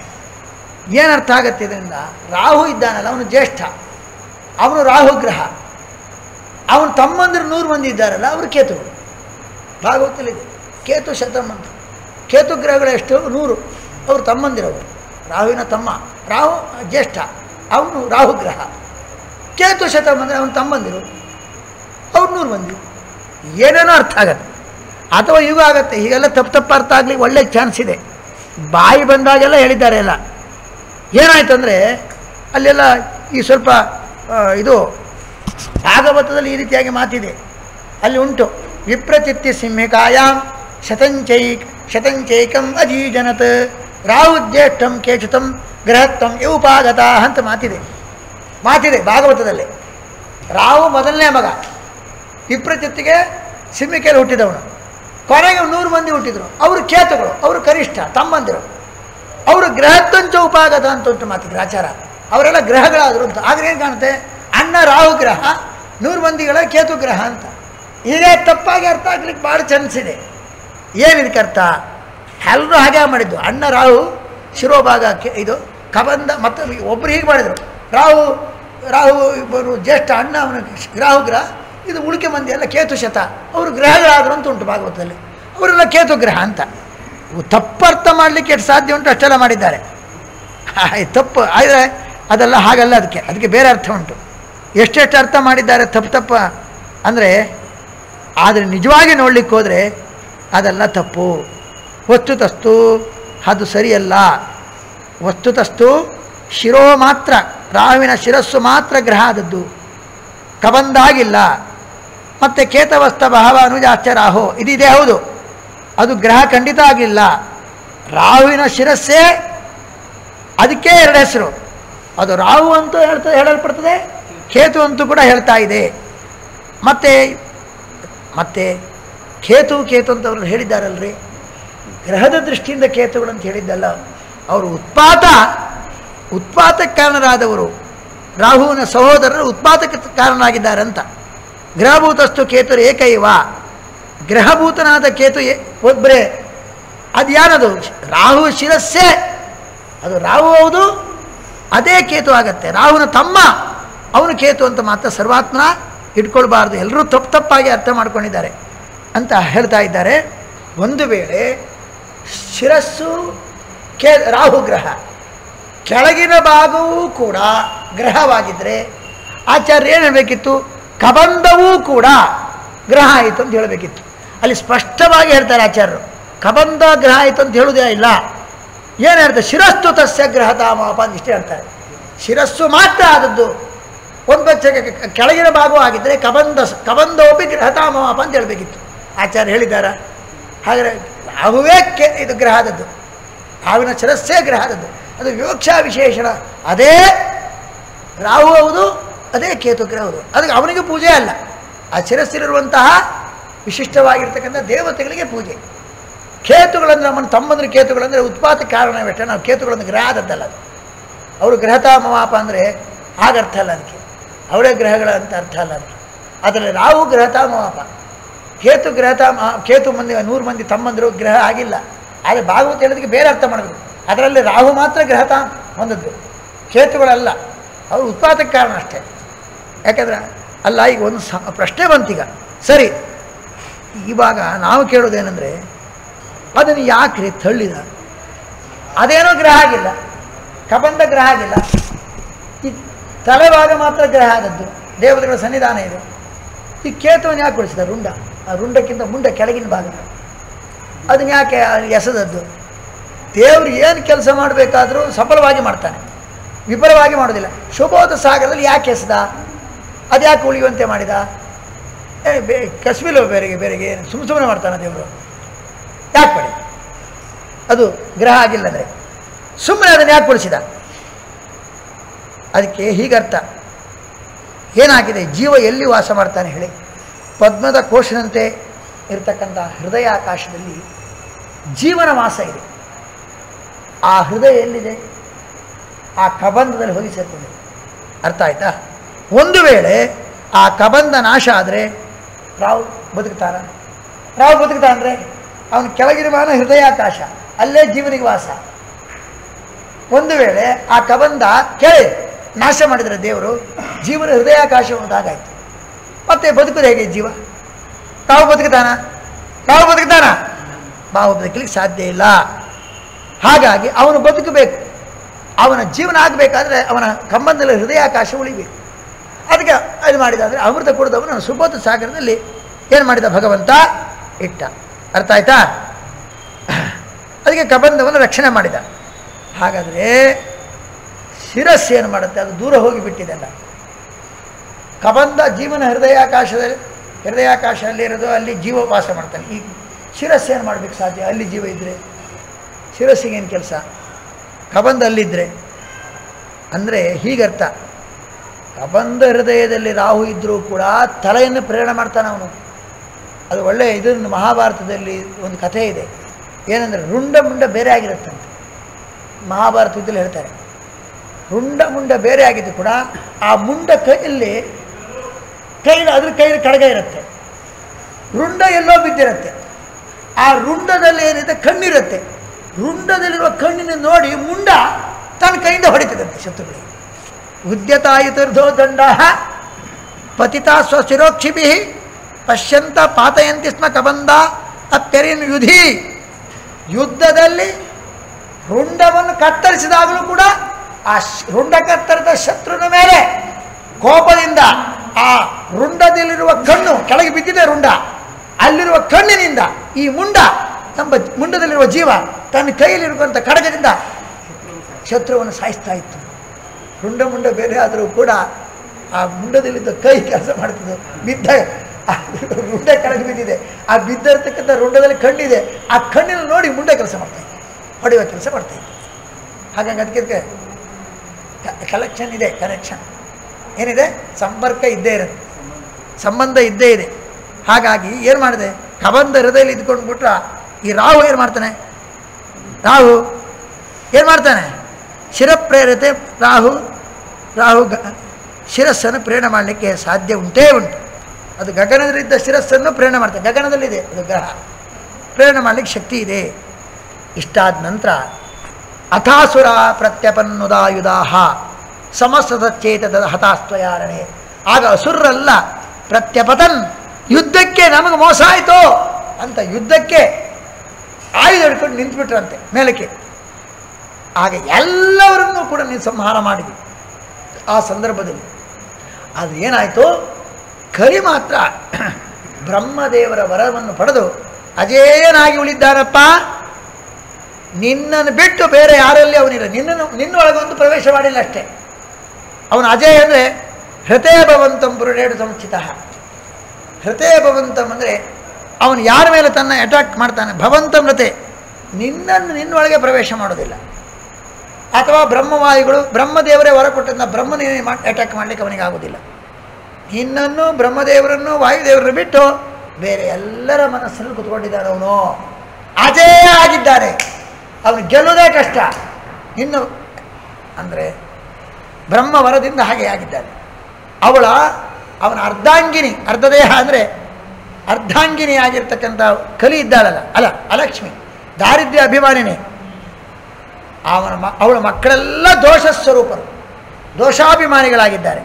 ಏನರ್ಥ ಆಗತ್ತೆ ಇದರಿಂದ ರಾಹು ಇದ್ದಾನಲ್ಲ ಅವನು ಜ್ಯೇಷ್ಠ ಅವನು ರಾಹು ಗ್ರಹ ಅವನು ತಮ್ಮಂದಿರು ನೂರು ಮಂದಿ ಇದ್ದಾರಲ್ಲ ಅವರು ಕೇತುಗಳು ಭಾಗವತಲ್ಲಿದೆ ಕೇತು ಶತಂ ಅಂತ ಕೇತು ಗ್ರಹಗಳು ಎಷ್ಟು ನೂರು ಅವರು ತಮ್ಮಂದಿರವರು ರಾಹುವಿನ ತಮ್ಮ ರಾಹು ಜ್ಯೇಷ್ಠ ಅವನು ರಾಹು ಗ್ರಹ ಕೇತು ಶತಂ ಅಂದರೆ ಅವನ ತಮ್ಮಂದಿರು ಅವ್ರು ನೂರು ಮಂದಿ ಏನೇನೋ ಅರ್ಥ ಆಗತ್ತೆ ಅಥವಾ ಇವು ಆಗತ್ತೆ ಹೀಗೆಲ್ಲ ತಪ್ಪು ತಪ್ಪು ಅರ್ಥ ಆಗಲಿಕ್ಕೆ ಒಳ್ಳೆ ಚಾನ್ಸ್ ಇದೆ ಬಾಯಿ ಬಂದಾಗೆಲ್ಲ ಹೇಳಿದ್ದಾರೆ ಎಲ್ಲ ಏನಾಯ್ತು ಅಂದರೆ ಅಲ್ಲೆಲ್ಲ ಈ ಸ್ವಲ್ಪ ಆ, ಇದು ಭಾಗವತದಲ್ಲಿ ಈ ರೀತಿಯಾಗಿ ಮಾತಿದೆ ಅಲ್ಲಿ ಉಂಟು ವಿಪ್ರಚಿತ್ತಿ ಸಿಂಹಿಕಾಯಾಮ್ ಶತಂಚೈಕ್ ಶತಂಚೈಕಂ ಅಜೀಜನತ್ ರಾಹುಜ್ಯೇಷ್ಠಂ ಕೇಚಿತಂ ಗೃಹತ್ವಂ ಯೌಪಾಗತ ಅಂತ ಮಾತಿದೆ ಮಾತಿದೆ ಭಾಗವತದಲ್ಲಿ ರಾಹು ಮೊದಲನೇ ಮಗ ವಿಪ್ರಚಿತ್ತಿಗೆ ಸಿಂಹಿಕೆಯಲ್ಲಿ ಹುಟ್ಟಿದವನು ಕೊನೆಗೆ ನೂರು ಮಂದಿ ಹುಟ್ಟಿದ್ರು ಅವರು ಕೇತುಗಳು ಅವರು ಕನಿಷ್ಠ ತಮ್ಮಂದಿರು ಅವರು ಗ್ರಹತ್ವಂಚ ಉಪಾಗತ ಅಂತ ಉಂಟು ಮಾತು ಗ್ರಾಚಾರ ಅವರೆಲ್ಲ ಗ್ರಹಗಳಾದರು ಅಂತ ಆದ್ರೆ ಏನು ಕಾಣುತ್ತೆ ಅಣ್ಣ ರಾಹು ಗ್ರಹ ನೂರು ಮಂದಿಗಳ ಕೇತು ಗ್ರಹ ಅಂತ ಇದೇ ತಪ್ಪಾಗಿ ಅರ್ಥ ಆಗ್ಲಿಕ್ಕೆ ಭಾಳ ಚಾನ್ಸ್ ಇದೆ ಏನಿದಕ್ಕೆ ಅರ್ಥ ಎಲ್ಲರೂ ಹಾಗೆ ಮಾಡಿದ್ದು ಅಣ್ಣ ರಾಹು ಶಿರೋಭಾಗ ಕೆ- ಇದು ಕಬಂಧ ಮತ್ತು ಒಬ್ಬರು ಹೀಗೆ ಮಾಡಿದರು ರಾಹು ರಾಹು ಇಬ್ಬರು ಜ್ಯೇಷ್ಠ ಅಣ್ಣ ಅವನ ರಾಹು ಗ್ರಹ ಇದು ಉಳಿಕೆ ಮಂದಿ ಎಲ್ಲ ಕೇತು ಶತ ಅವರು ಗ್ರಹಗಳಾದರು ಅಂತ ಉಂಟು ಭಾಗವತದಲ್ಲಿ ಅವರೆಲ್ಲ ಕೇತು ಗ್ರಹ ಅಂತ ಇವು ತಪ್ಪರ್ಥ ಮಾಡಲಿಕ್ಕೆ ಎಷ್ಟು ಸಾಧ್ಯ ಉಂಟು ಅಷ್ಟೆಲ್ಲ ಮಾಡಿದ್ದಾರೆ ಆಯ್ ತಪ್ಪು ಆದರೆ ಅದೆಲ್ಲ ಹಾಗಲ್ಲ ಅದಕ್ಕೆ ಅದಕ್ಕೆ ಬೇರೆ ಅರ್ಥ ಉಂಟು ಎಷ್ಟೆಷ್ಟು ಅರ್ಥ ಮಾಡಿದ್ದಾರೆ ತಪ್ಪು ತಪ್ಪ ಅಂದರೆ ಆದರೆ ನಿಜವಾಗಿ ನೋಡಲಿಕ್ಕೆ ಹೋದರೆ ಅದೆಲ್ಲ ತಪ್ಪು ವಸ್ತುತಸ್ತು ಅದು ಸರಿಯಲ್ಲ ವಸ್ತುತಸ್ತು ಶಿರೋ ಮಾತ್ರ ರಾಹುವಿನ ಶಿರಸ್ಸು ಮಾತ್ರ ಗ್ರಹ ಆದದ್ದು ಕಬಂದಾಗಿಲ್ಲ ಮತ್ತು ಕೇತವಸ್ತ ಭಾವ ಅನುಜಾಸ್ತ್ಯ ರಾಹು ಇದಿದೆ ಹೌದು ಅದು ಗ್ರಹ ಖಂಡಿತ ಆಗಲಿಲ್ಲ ರಾಹುವಿನ ಶಿರಸ್ಸೇ ಅದಕ್ಕೆ ಎರಡು ಹೆಸರು ಅದು ರಾಹು ಅಂತೂ ಹೇಳ್ತಾ ಹೇಳಲ್ಪಡ್ತದೆ ಕೇತು ಅಂತೂ ಕೂಡ ಹೇಳ್ತಾ ಇದೆ ಮತ್ತು ಮತ್ತೆ ಕೇತು ಕೇತು ಅಂತ ಅವರು ಹೇಳಿದ್ದಾರಲ್ರಿ ಗ್ರಹದ ದೃಷ್ಟಿಯಿಂದ ಕೇತುಗಳು ಅಂತ ಹೇಳಿದ್ದಲ್ಲ ಅವರು ಉತ್ಪಾತ ಉತ್ಪಾತಕ್ಕೆ ಕಾರಣರಾದವರು ರಾಹುವಿನ ಸಹೋದರರು ಉತ್ಪಾತಕ್ಕೆ ಕಾರಣರಾಗಿದ್ದಾರೆ ಅಂತ ಗ್ರಹಭೂತಸ್ತು ಕೇತುರು ಏಕೈವ ಗ್ರಹಭೂತನಾದ ಕೇತು ಏ- ಒಬ್ಬರೇ ಅದು ಯಾರದು ರಾಹು ಶಿರಸ್ಸೇ ಅದು ರಾಹು ಹೌದು ಅದೇ ಕೇತು ಆಗತ್ತೆ ರಾಹುನ ತಮ್ಮ ಅವನು ಕೇತು ಅಂತ ಮಾತ್ರ ಸರ್ವಾತ್ಮನ ಇಟ್ಕೊಳ್ಬಾರ್ದು ಎಲ್ಲರೂ ತಪ್ಪು ತಪ್ಪಾಗಿ ಅರ್ಥ ಮಾಡ್ಕೊಂಡಿದ್ದಾರೆ ಅಂತ ಹೇಳ್ತಾ ಇದ್ದಾರೆ ಒಂದು ವೇಳೆ ಶಿರಸ್ಸು ಕೇ ರಾಹು ಗ್ರಹ ಕೆಳಗಿನ ಭಾಗವೂ ಕೂಡ ಗ್ರಹವಾಗಿದ್ದರೆ ಆಚಾರ್ಯ ಏನು ಹೇಳಬೇಕಿತ್ತು ಕಬಂಧವೂ ಕೂಡ ಗ್ರಹ ಆಯಿತು ಅಂತ ಹೇಳಬೇಕಿತ್ತು ಅಲ್ಲಿ ಸ್ಪಷ್ಟವಾಗಿ ಹೇಳ್ತಾರೆ ಆಚಾರ್ಯರು ಕಬಂಧ ಗ್ರಹ ಆಯಿತು ಅಂತ ಹೇಳುವುದೇ ಇಲ್ಲ ಏನು ಹೇಳ್ತಾರೆ ಶಿರಸ್ತು ತಸ್ಯ ಗ್ರಹತಾಮಾಪ ಅಂತ ಇಷ್ಟೇ ಹೇಳ್ತಾರೆ ಶಿರಸ್ಸು ಮಾತ್ರ ಆದದ್ದು ಒಂದು ಬಚ್ಚ ಕೆಳಗಿನ ಭಾಗವೂ ಆಗಿದ್ದರೆ ಕಬಂಧ ಕಬಂಧೋಪಿ ಗ್ರಹತಾಮಾಪ ಅಂತ ಹೇಳಬೇಕಿತ್ತು ಆಚಾರ್ಯ ಹೇಳಿದ್ದಾರ ಹಾಗಾದರೆ ರಾಹುವೇ ಕೆ ಇದು ಗ್ರಹದದ್ದು ರಾಹುವಿನ ಶಿರಸ್ಸೇ ಗ್ರಹದದ್ದು ಅದು ವಿವಕ್ಷಾ ವಿಶೇಷಣ ಅದೇ ರಾಹು ಹೌದು ಅದೇ ಕೇತು ಗ್ರಹ ಹೌದು ಅದಕ್ಕೆ ಅವನಿಗೆ ಪೂಜೆ ಅಲ್ಲ ಆ ಶಿರಸ್ಸಿರುವಂತಹ ವಿಶಿಷ್ಟವಾಗಿರ್ತಕ್ಕಂಥ ದೇವತೆಗಳಿಗೆ ಪೂಜೆ ಕೇತುಗಳಂದ್ರೆ ನಮ್ಮನ್ನು ತಮ್ಮಂದ್ರೆ ಕೇತುಗಳಂದರೆ ಉತ್ಪಾತ ಕಾರಣವಷ್ಟೇ ನಾವು ಕೇತುಗಳನ್ನು ಗ್ರಹ ಆದದ್ದಲ್ಲ ಅದು ಅವರು ಗ್ರಹತಾಮವಾಪ ಅಂದರೆ ಆಗರ್ಥ ಅಲ್ಲ ಅದಕ್ಕೆ ಅವರೇ ಗ್ರಹಗಳ ಅಂತ ಅರ್ಥ ಅಲ್ಲ ಅದಕ್ಕೆ ಅದರಲ್ಲಿ ರಾಹು ಗ್ರಹತಾಮವಾಪ ಕೇತು ಗ್ರಹತಾಮ ಕೇತು ಮಂದಿ ನೂರು ಮಂದಿ ತಮ್ಮಂದರು ಗ್ರಹ ಆಗಿಲ್ಲ ಆದರೆ ಭಾಗವತ ಹೇಳೋದಕ್ಕೆ ಬೇರೆ ಅರ್ಥ ಮಾಡಬೇಕು ಅದರಲ್ಲಿ ರಾಹು ಮಾತ್ರ ಗ್ರಹತಾಮ ಹೊಂದದ್ದು ಕೇತುಗಳಲ್ಲ ಅವರು ಉತ್ಪಾದಕ ಕಾರಣ ಅಷ್ಟೇ ಯಾಕಂದ್ರೆ ಅಲ್ಲ ಈಗ ಒಂದು ಸ ಪ್ರಶ್ನೆ ಬಂತೀಗ ಸರಿ ಇವಾಗ ನಾವು ಕೇಳೋದೇನೆಂದರೆ ಅದನ್ನು ಯಾಕ್ರಿ ತಳ್ಳಿದ ಅದೇನೋ ಗ್ರಹ ಆಗಿಲ್ಲ ಕಬಂಧ ಗ್ರಹ ಆಗಿಲ್ಲ ಈ ತಲೆಭಾಗ ಮಾತ್ರ ಗ್ರಹ ಆದದ್ದು ದೇವತೆಗಳ ಸನ್ನಿಧಾನ ಇದೆ ಈ ಕೇತುವನ್ನು ಯಾಕೆ ಉಳಿಸಿದ ರುಂಡ ಆ ರುಂಡಕ್ಕಿಂತ ಮುಂದೆ ಕೆಳಗಿನ ಭಾಗ ಅದನ್ನ ಯಾಕೆ ಅಲ್ಲಿ ಎಸೆದದ್ದು ದೇವರು ಏನು ಕೆಲಸ ಮಾಡಬೇಕಾದ್ರೂ ಸಫಲವಾಗಿ ಮಾಡ್ತಾನೆ ವಿಫಲವಾಗಿ ಮಾಡೋದಿಲ್ಲ ಶುಭೋದ ಸಾಗರದಲ್ಲಿ ಯಾಕೆ ಎಸೆದ ಅದು ಯಾಕೆ ಉಳಿಯುವಂತೆ ಮಾಡಿದ ಏ ಬೇ ಕಸ್ಬಿಲ್ಲ ಬೇರೆಗೆ ಬೇರೆಗೆ ಏನು ಸುಮ್ಮ ಸುಮ್ಮನೆ ಮಾಡ್ತಾನೆ ದೇವರು ಯಾಕೆ ಮಾಡಿ ಅದು ಗ್ರಹ ಆಗಿಲ್ಲಂದರೆ ಸುಮ್ಮನೆ ಅದನ್ನು ಯಾಕೆ ಉಳಿಸಿದ ಅದಕ್ಕೆ ಹೀಗರ್ಥ ಏನಾಗಿದೆ ಜೀವ ಎಲ್ಲಿ ವಾಸ ಮಾಡ್ತಾನೆ ಹೇಳಿ ಪದ್ಮದ ಕೋಶನಂತೆ ಇರತಕ್ಕಂಥ ಹೃದಯಾಕಾಶದಲ್ಲಿ ಜೀವನ ವಾಸ ಇದೆ ಆ ಹೃದಯ ಎಲ್ಲಿದೆ ಆ ಕಬಂಧದಲ್ಲಿ ಹೋಗಿ ಸೇರ್ಕೊಂಡಿದೆ ಅರ್ಥ ಆಯ್ತಾ ಒಂದು ವೇಳೆ ಆ ಕಬಂಧ ನಾಶ ಆದರೆ ರಾವು ಬದುಕ್ತಾನ ರಾವು ಬದುಕ್ತಾನಂದ್ರೆ ಅವನ ಕೆಳಗಿನ ಮಾನ ಹೃದಯಾಕಾಶ ಅಲ್ಲೇ ಜೀವನಿಗೆ ವಾಸ ಒಂದು ವೇಳೆ ಆ ಕಬಂಧ ಕೇಳಿ ನಾಶ ಮಾಡಿದರೆ ದೇವರು ಜೀವನ ಹೃದಯಾಕಾಶ ಹೋದಾಗಾಯ್ತು ಮತ್ತೆ ಬದುಕೋದು ಹೇಗೆ ಜೀವ ತಾವು ಬದುಕ್ತಾನ ತಾವು ಬದುಕ್ತಾನ ಬಾವು ಬದುಕಲಿಕ್ಕೆ ಸಾಧ್ಯ ಇಲ್ಲ ಹಾಗಾಗಿ ಅವನು ಬದುಕಬೇಕು ಅವನ ಜೀವನ ಆಗಬೇಕಾದ್ರೆ ಅವನ ಕಂಬಂದಲ್ಲಿ ಹೃದಯಾಕಾಶ ಉಳಿಬೇಕು ಅದಕ್ಕೆ ಇದು ಮಾಡಿದ ಅಂದರೆ ಅಮೃತ ಕುಡಿದವನು ಸುಬೋಧ ಸಾಗರದಲ್ಲಿ ಏನು ಮಾಡಿದ ಭಗವಂತ ಇಟ್ಟ ಅರ್ಥ ಆಯ್ತಾ ಅದಕ್ಕೆ ಕಬಂಧವನ್ನು ರಕ್ಷಣೆ ಮಾಡಿದ ಹಾಗಾದರೆ ಶಿರಸ್ಸು ಏನು ಮಾಡುತ್ತೆ ಅದು ದೂರ ಹೋಗಿಬಿಟ್ಟಿದೆಲ್ಲ ಕಬಂಧ ಜೀವನ ಹೃದಯಾಕಾಶದಲ್ಲಿ ಹೃದಯಾಕಾಶ ಅಲ್ಲಿರೋದು ಅಲ್ಲಿ ಜೀವ ವಾಸ ಮಾಡ್ತಾನೆ ಈ ಶಿರಸ್ಸು ಏನು ಮಾಡಬೇಕು ಸಾಧ್ಯ ಅಲ್ಲಿ ಜೀವ ಇದ್ದರೆ ಶಿರಸ್ಸಿಗೇನು ಕೆಲಸ ಕಬಂಧ ಅಲ್ಲಿದ್ದರೆ ಅಂದರೆ ಹೀಗರ್ಥ ಕಬಂಧ ಹೃದಯದಲ್ಲಿ ರಾಹು ಇದ್ದರೂ ಕೂಡ ತಲೆಯನ್ನು ಪ್ರೇರಣೆ ಮಾಡ್ತಾನೆ ಅವನು ಅದು ಒಳ್ಳೆಯ ಇದನ್ನು ಮಹಾಭಾರತದಲ್ಲಿ ಒಂದು ಕಥೆ ಇದೆ ಏನಂದರೆ ರುಂಡ ಮುಂಡ ಬೇರೆ ಆಗಿರುತ್ತಂತೆ ಮಹಾಭಾರತದಲ್ಲಿ ಹೇಳ್ತಾರೆ ರುಂಡ ಮುಂಡ ಬೇರೆ ಆಗಿದ್ದು ಕೂಡ ಆ ಮುಂಡ ಕೈಯಲ್ಲಿ ಕೈಲಿ ಅದ್ರ ಕೈಯಲ್ಲಿ ಕಡಗ ಇರುತ್ತೆ ರುಂಡ ಎಲ್ಲೋ ಬಿದ್ದಿರುತ್ತೆ ಆ ರುಂಡದಲ್ಲಿ ಏನಿದೆ ಕಣ್ಣಿರುತ್ತೆ ರುಂಡದಲ್ಲಿರುವ ಕಣ್ಣಿನ ನೋಡಿ ಮುಂಡ ತನ್ನ ಕೈಯಿಂದ ಹೊಡಿತದಂತೆ ಶತ್ರುಗಳಿಗೆ ಉದ್ಯತಾಯುತರ್ಧೋ ದಂಡ ಪತಿತಾ ಸ್ವಶಿರೋಕ್ಷಿಭಿ ಪಶ್ಯಂತ ಪಾತಯಂತಿ ಸ್ಮ ಕಬಂಧ ಅತ್ಯರಿನ್ ಯುಧಿ ಯುದ್ಧದಲ್ಲಿ ರುಂಡವನ್ನು ಕತ್ತರಿಸಿದಾಗಲೂ ಕೂಡ ಆ ಶ್- ರುಂಡ ಕತ್ತರಿದ ಶತ್ರುನ ಮೇಲೆ ಕೋಪದಿಂದ ಆ ರುಂಡದಲ್ಲಿರುವ ಕಣ್ಣು ಕೆಳಗೆ ಬಿದ್ದಿದೆ ರುಂಡ ಅಲ್ಲಿರುವ ಕಣ್ಣಿನಿಂದ ಈ ಮುಂಡ ನಮ್ಮ ಮುಂಡದಲ್ಲಿರುವ ಜೀವ ತನ್ನ ಕೈಯಲ್ಲಿರುವಂಥ ಕಡಗದಿಂದ ಶತ್ರುವನ್ನು ಸಾಯಿಸ್ತಾ ಇತ್ತು ರುಂಡ ಮುಂಡ ಬೇರೆ ಆದರೂ ಕೂಡ ಆ ಮುಂಡದಲ್ಲಿದ್ದ ಕೈ ಕೆಲಸ ಮಾಡ್ತಿದ್ದು ಬಿದ್ದ ಆ ರುಂಡ ಕೆಳಗೆ ಬಿದ್ದಿದೆ ಆ ಬಿದ್ದಿರ್ತಕ್ಕಂಥ ರುಂಡದಲ್ಲಿ ಕಣ್ಣಿದೆ ಆ ಕಣ್ಣಿನಲ್ಲಿ ನೋಡಿ ಮುಂಡೆ ಕೆಲಸ ಮಾಡ್ತಾ ಇತ್ತು ಹೊಡೆಯುವ ಕೆಲಸ ಮಾಡ್ತಾ ಇತ್ತು ಹಾಗಾಗಿ ಅದಕ್ಕೆ ಕಲೆಕ್ಷನ್ ಇದೆ ಕನೆಕ್ಷನ್ ಏನಿದೆ ಸಂಪರ್ಕ ಇದ್ದೇ ಇರುತ್ತೆ ಸಂಬಂಧ ಇದ್ದೇ ಇದೆ ಹಾಗಾಗಿ ಏನು ಮಾಡಿದೆ ಕಬಂಧ ಹೃದಯದಲ್ಲಿ ಇದ್ಕೊಂಡು ಬಿಟ್ರ ಈ ರಾಹು ಏನು ಮಾಡ್ತಾನೆ ರಾಹು ಏನು ಮಾಡ್ತಾನೆ ಶಿರಪ್ರೇರಿತೆ ರಾಹು ರಾಹು ಗ ಶಿರಸ್ಸನ್ನು ಪ್ರೇರಣೆ ಮಾಡಲಿಕ್ಕೆ ಸಾಧ್ಯ ಉಂಟೇ ಉಂಟು ಅದು ಗಗನದಲ್ಲಿದ್ದ ಶಿರಸ್ಸನ್ನು ಪ್ರೇರಣೆ ಮಾಡ್ತಾರೆ ಗಗನದಲ್ಲಿದೆ ಅದು ಗ್ರಹ ಪ್ರೇರಣೆ ಮಾಡಲಿಕ್ಕೆ ಶಕ್ತಿ ಇದೆ ಇಷ್ಟಾದ ನಂತರ ಅಥಾಸುರ ಪ್ರತ್ಯಪನ್ನುದಾಯುಧಾಹ ಸಮಸ್ತಚೇತದ ಹತಾಸ್ತ್ವಯಾರಣೆ ಆಗ ಅಸುರಲ್ಲ ಪ್ರತ್ಯಪತನ್ ಯುದ್ಧಕ್ಕೆ ನಮಗೆ ಮೋಸ ಆಯಿತು ಅಂತ ಯುದ್ಧಕ್ಕೆ ಆಯುಧ ಹಿಡ್ಕೊಂಡು ನಿಂತುಬಿಟ್ರಂತೆ ಮೇಲಕ್ಕೆ ಆಗ ಎಲ್ಲವರನ್ನೂ ಕೂಡ ನೀನು ಸಂಹಾರ ಮಾಡಿದ್ವಿ ಆ ಸಂದರ್ಭದಲ್ಲಿ ಆದರೆ ಏನಾಯಿತು ಕಲಿ ಮಾತ್ರ ಬ್ರಹ್ಮದೇವರ ವರವನ್ನು ಪಡೆದು ಅಜೇಯನಾಗಿ ಉಳಿದ್ದಾನಪ್ಪ ನಿನ್ನನ್ನು ಬಿಟ್ಟು ಬೇರೆ ಯಾರಲ್ಲಿ ಅವನಿಲ್ಲ ನಿನ್ನನ್ನು ನಿನ್ನೊಳಗೊಂದು ಪ್ರವೇಶ ಮಾಡಿಲ್ಲ ಅಷ್ಟೇ ಅವನು ಅಜಯ್ ಅಂದರೆ ಹೃದಯ ಭವಂತಂ ಪುರುಡೇಡು ಸಂಚಿತ ಹೃದಯ ಭವಂತಂ ಅಂದರೆ ಅವನು ಯಾರ ಮೇಲೆ ತನ್ನ ಅಟ್ಯಾಕ್ ಮಾಡ್ತಾನೆ ಭವಂತಂ ಹೃತೆ ನಿನ್ನನ್ನು ನಿನ್ನೊಳಗೆ ಪ್ರವೇಶ ಮಾಡೋದಿಲ್ಲ ಅಥವಾ ಬ್ರಹ್ಮವಾಯುಗಳು ಬ್ರಹ್ಮದೇವರೇ ಹೊರ ಕೊಟ್ಟಂಥ ಬ್ರಹ್ಮನೇ ಅಟ್ಯಾಕ್ ಮಾಡಲಿಕ್ಕೆ ಅವನಿಗೆ ಆಗೋದಿಲ್ಲ ನಿನ್ನನ್ನು ಬ್ರಹ್ಮದೇವರನ್ನು ವಾಯುದೇವರನ್ನು ಬಿಟ್ಟು ಬೇರೆ ಎಲ್ಲರ ಮನಸ್ಸಲ್ಲಿ ಕುತ್ಕೊಂಡಿದ್ದಾನೆ ಅವನು ಅಜೇಯ ಆಗಿದ್ದಾನೆ ಅವನು ಗೆಲ್ಲುವುದೇ ಕಷ್ಟ ಇನ್ನು ಅಂದರೆ ಬ್ರಹ್ಮವರದಿಂದ ಹಾಗೆ ಆಗಿದ್ದಾನೆ ಅವಳ ಅವನ ಅರ್ಧಾಂಗಿನಿ ಅರ್ಧದೇಹ ಅಂದರೆ ಅರ್ಧಾಂಗಿನಿ ಆಗಿರ್ತಕ್ಕಂಥ ಕಲಿ ಇದ್ದಾಳಲ್ಲ ಅಲ್ಲ ಅಲಕ್ಷ್ಮಿ ದಾರಿದ್ರ್ಯ ಅಭಿಮಾನಿನಿ ಅವನ ಮ ಅವಳ ಮಕ್ಕಳೆಲ್ಲ ದೋಷ ಸ್ವರೂಪರು ದೋಷಾಭಿಮಾನಿಗಳಾಗಿದ್ದಾರೆ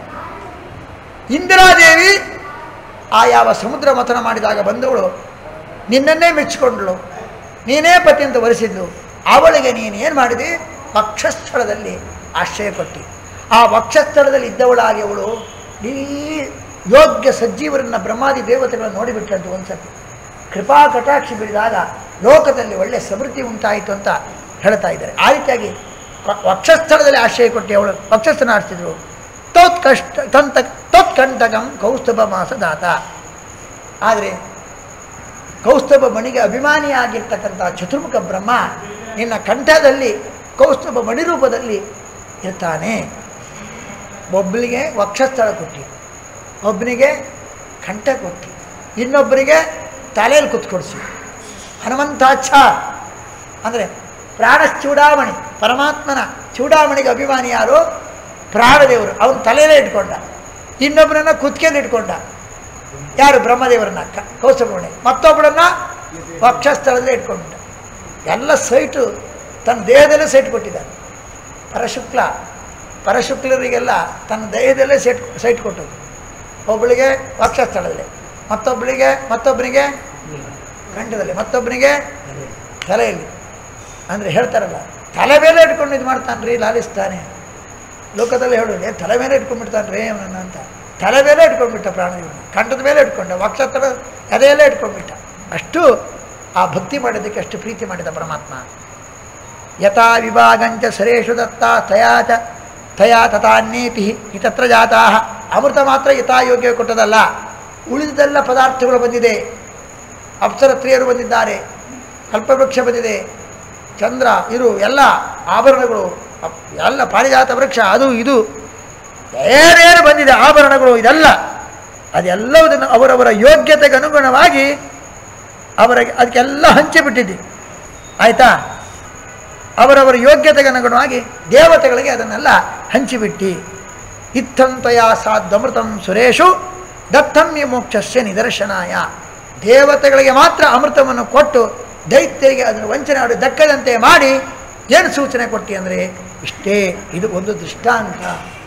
ಇಂದಿರಾದೇವಿ ಆ ಯಾವ ಸಮುದ್ರ ಮಥನ ಮಾಡಿದಾಗ ಬಂದವಳು ನಿನ್ನನ್ನೇ ಮೆಚ್ಚಿಕೊಂಡಳು ನೀನೇ ಪತಿ ಅಂತ ವರಿಸಿದ್ಲು ಅವಳಿಗೆ ನೀನು ಏನು ಮಾಡಿದಿ ವಕ್ಷಸ್ಥಳದಲ್ಲಿ ಆಶ್ರಯ ಕೊಟ್ಟಿ ಆ ವಕ್ಷಸ್ಥಳದಲ್ಲಿ ಇದ್ದವಳಾಗಿ ಅವಳು ಈ ಯೋಗ್ಯ ಸಜ್ಜೀವರನ್ನ ಬ್ರಹ್ಮಾದಿ ದೇವತೆಗಳನ್ನು ನೋಡಿಬಿಟ್ಲಂತ ಒಂದ್ಸತಿ ಕೃಪಾ ಕಟಾಕ್ಷಿ ಬಿಡಿದಾಗ ಲೋಕದಲ್ಲಿ ಒಳ್ಳೆ ಸಮೃದ್ಧಿ ಉಂಟಾಯಿತು ಅಂತ ಹೇಳ್ತಾ ಇದ್ದಾರೆ ಆ ರೀತಿಯಾಗಿ ವ- ವಕ್ಷಸ್ಥಳದಲ್ಲಿ ಆಶ್ರಯ ಕೊಟ್ಟು ಅವಳು ವಕ್ಷಸ್ಥನ ಆಡ್ತಿದ್ರು ತೋತ್ಕಷ್ಟ ತಂತ ತೋತ್ಕಂಟಕಂ ಕೌಸ್ತುಭ ಮಾಸದಾತ ಆದರೆ ಕೌಸ್ತುಭ ಮಣಿಗೆ ಅಭಿಮಾನಿಯಾಗಿರ್ತಕ್ಕಂಥ ಚತುರ್ಮುಖ ಬ್ರಹ್ಮ ನಿನ್ನ ಕಂಠದಲ್ಲಿ ಕೌಸ್ತುಭ ಮಣಿ ರೂಪದಲ್ಲಿ ಇರ್ತಾನೆ ಒಬ್ಬಳಿಗೆ ವಕ್ಷಸ್ಥಳ ಕೊಟ್ಟು ಒಬ್ಬನಿಗೆ ಕಂಠ ಕೊಟ್ಟು ಇನ್ನೊಬ್ಬರಿಗೆ ತಲೆಯಲ್ಲಿ ಕುತ್ಕೊಡಿಸಿ ಹನುಮಂತಾಚ್ಛ ಅಂದರೆ ಪ್ರಾಣ ಚೂಡಾಮಣಿ ಪರಮಾತ್ಮನ ಚೂಡಾಮಣಿಗೆ ಅಭಿಮಾನಿ ಯಾರು ಪ್ರಾಣದೇವರು ಅವನು ತಲೆಯಲ್ಲೇ ಇಟ್ಕೊಂಡ ಇನ್ನೊಬ್ಬರನ್ನ ಕುತ್ತಿಗೆಯಲ್ಲಿ ಇಟ್ಕೊಂಡ ಯಾರು ಬ್ರಹ್ಮದೇವರನ್ನ ಕ ಕೌಸ್ತುಭಮಣಿ ಮತ್ತೊಬ್ಬಳನ್ನ ವಕ್ಷಸ್ಥಳದಲ್ಲೇ ಇಟ್ಕೊಂಡ ಎಲ್ಲ ಸೈಟು ತನ್ನ ದೇಹದಲ್ಲೇ ಸೈಟ್ ಕೊಟ್ಟಿದ್ದಾನೆ ಪರಶುಕ್ಲ ಪರಶುಕ್ಲರಿಗೆಲ್ಲ ತನ್ನ ದೇಹದಲ್ಲೇ ಸೈಟ್ ಸೈಟ್ ಕೊಟ್ಟದ್ದು ಒಬ್ಬಳಿಗೆ ವಕ್ಷಸ್ಥಳದಲ್ಲಿ ಮತ್ತೊಬ್ಬಳಿಗೆ ಮತ್ತೊಬ್ಬನಿಗೆ ಕಂಠದಲ್ಲಿ ಮತ್ತೊಬ್ಬನಿಗೆ ತಲೆಯಲ್ಲಿ ಅಂದರೆ ಹೇಳ್ತಾರಲ್ಲ ತಲೆ ಮೇಲೆ ಇಟ್ಕೊಂಡು ಇದು ಮಾಡ್ತಾನೆ ರೀ ಲಾಲಿಸ್ತಾನೆ ಲೋಕದಲ್ಲಿ ಹೇಳೋದು ಏ ತಲೆ ಮೇಲೆ ಇಟ್ಕೊಂಡ್ಬಿಡ್ತಾನೆ ರೀ ಅವನನ್ನು ಅಂತ ತಲೆ ಮೇಲೆ ಇಟ್ಕೊಂಡ್ಬಿಟ್ಟ ಪ್ರಾಣಿಗಳನ್ನ ಕಂಠದ ಮೇಲೆ ಇಟ್ಕೊಂಡ ವಕ್ಷಸ್ಥಳ ಎದೆಯಲ್ಲೇ ಇಟ್ಕೊಂಡ್ಬಿಟ್ಟ ಅಷ್ಟು ಆ ಭಕ್ತಿ ಮಾಡೋದಕ್ಕೆ ಅಷ್ಟು ಪ್ರೀತಿ ಮಾಡಿದ ಪರಮಾತ್ಮ ಯಥಾ ವಿಭಾಗಂಚ ಸರೇಶು ದತ್ತ ತಯಾ ಚ ತಯಾ ತಥಾನ್ಯೇಪಿ ಇತತ್ರ ಜಾತಾ ಅಮೃತ ಮಾತ್ರ ಯಥಾಯೋಗ್ಯ ಕೊಟ್ಟದಲ್ಲ ಉಳಿದೆಲ್ಲ ಪದಾರ್ಥಗಳು ಬಂದಿದೆ ಅಪ್ಸರತ್ರಿಯರು ಬಂದಿದ್ದಾರೆ ಕಲ್ಪವೃಕ್ಷ ಬಂದಿದೆ ಚಂದ್ರ ಇರು ಎಲ್ಲ ಆಭರಣಗಳು ಅಪ್- ಎಲ್ಲ ಪಾರಿಜಾತ ವೃಕ್ಷ ಅದು ಇದು ಏನೇನು ಬಂದಿದೆ ಆಭರಣಗಳು ಇದೆಲ್ಲ ಅದೆಲ್ಲವುದನ್ನು ಅವರವರ ಯೋಗ್ಯತೆಗೆ ಅನುಗುಣವಾಗಿ ಅವರಿಗೆ ಅದಕ್ಕೆಲ್ಲ ಹಂಚಿಬಿಟ್ಟಿದ್ದೆ ಆಯಿತಾ ಅವರವರ ಯೋಗ್ಯತೆಗೆ ಅನುಗುಣವಾಗಿ ದೇವತೆಗಳಿಗೆ ಅದನ್ನೆಲ್ಲ ಹಂಚಿಬಿಟ್ಟು ಇತ್ತಂತಯ ಸಾದ್ದಮೃತಂ ಸುರೇಶು ದತ್ತಂ ಮೋಕ್ಷಸ್ಯ ನಿದರ್ಶನಾಯ ದೇವತೆಗಳಿಗೆ ಮಾತ್ರ ಅಮೃತವನ್ನು ಕೊಟ್ಟು ದೈತ್ಯರಿಗೆ ಅದನ್ನು ವಂಚನೆ ಮಾಡಿ ದಕ್ಕದಂತೆ ಮಾಡಿ ಏನು ಸೂಚನೆ ಕೊಟ್ಟಿ ಅಂದರೆ ಇಷ್ಟೇ ಇದು ಒಂದು ದೃಷ್ಟಾಂತ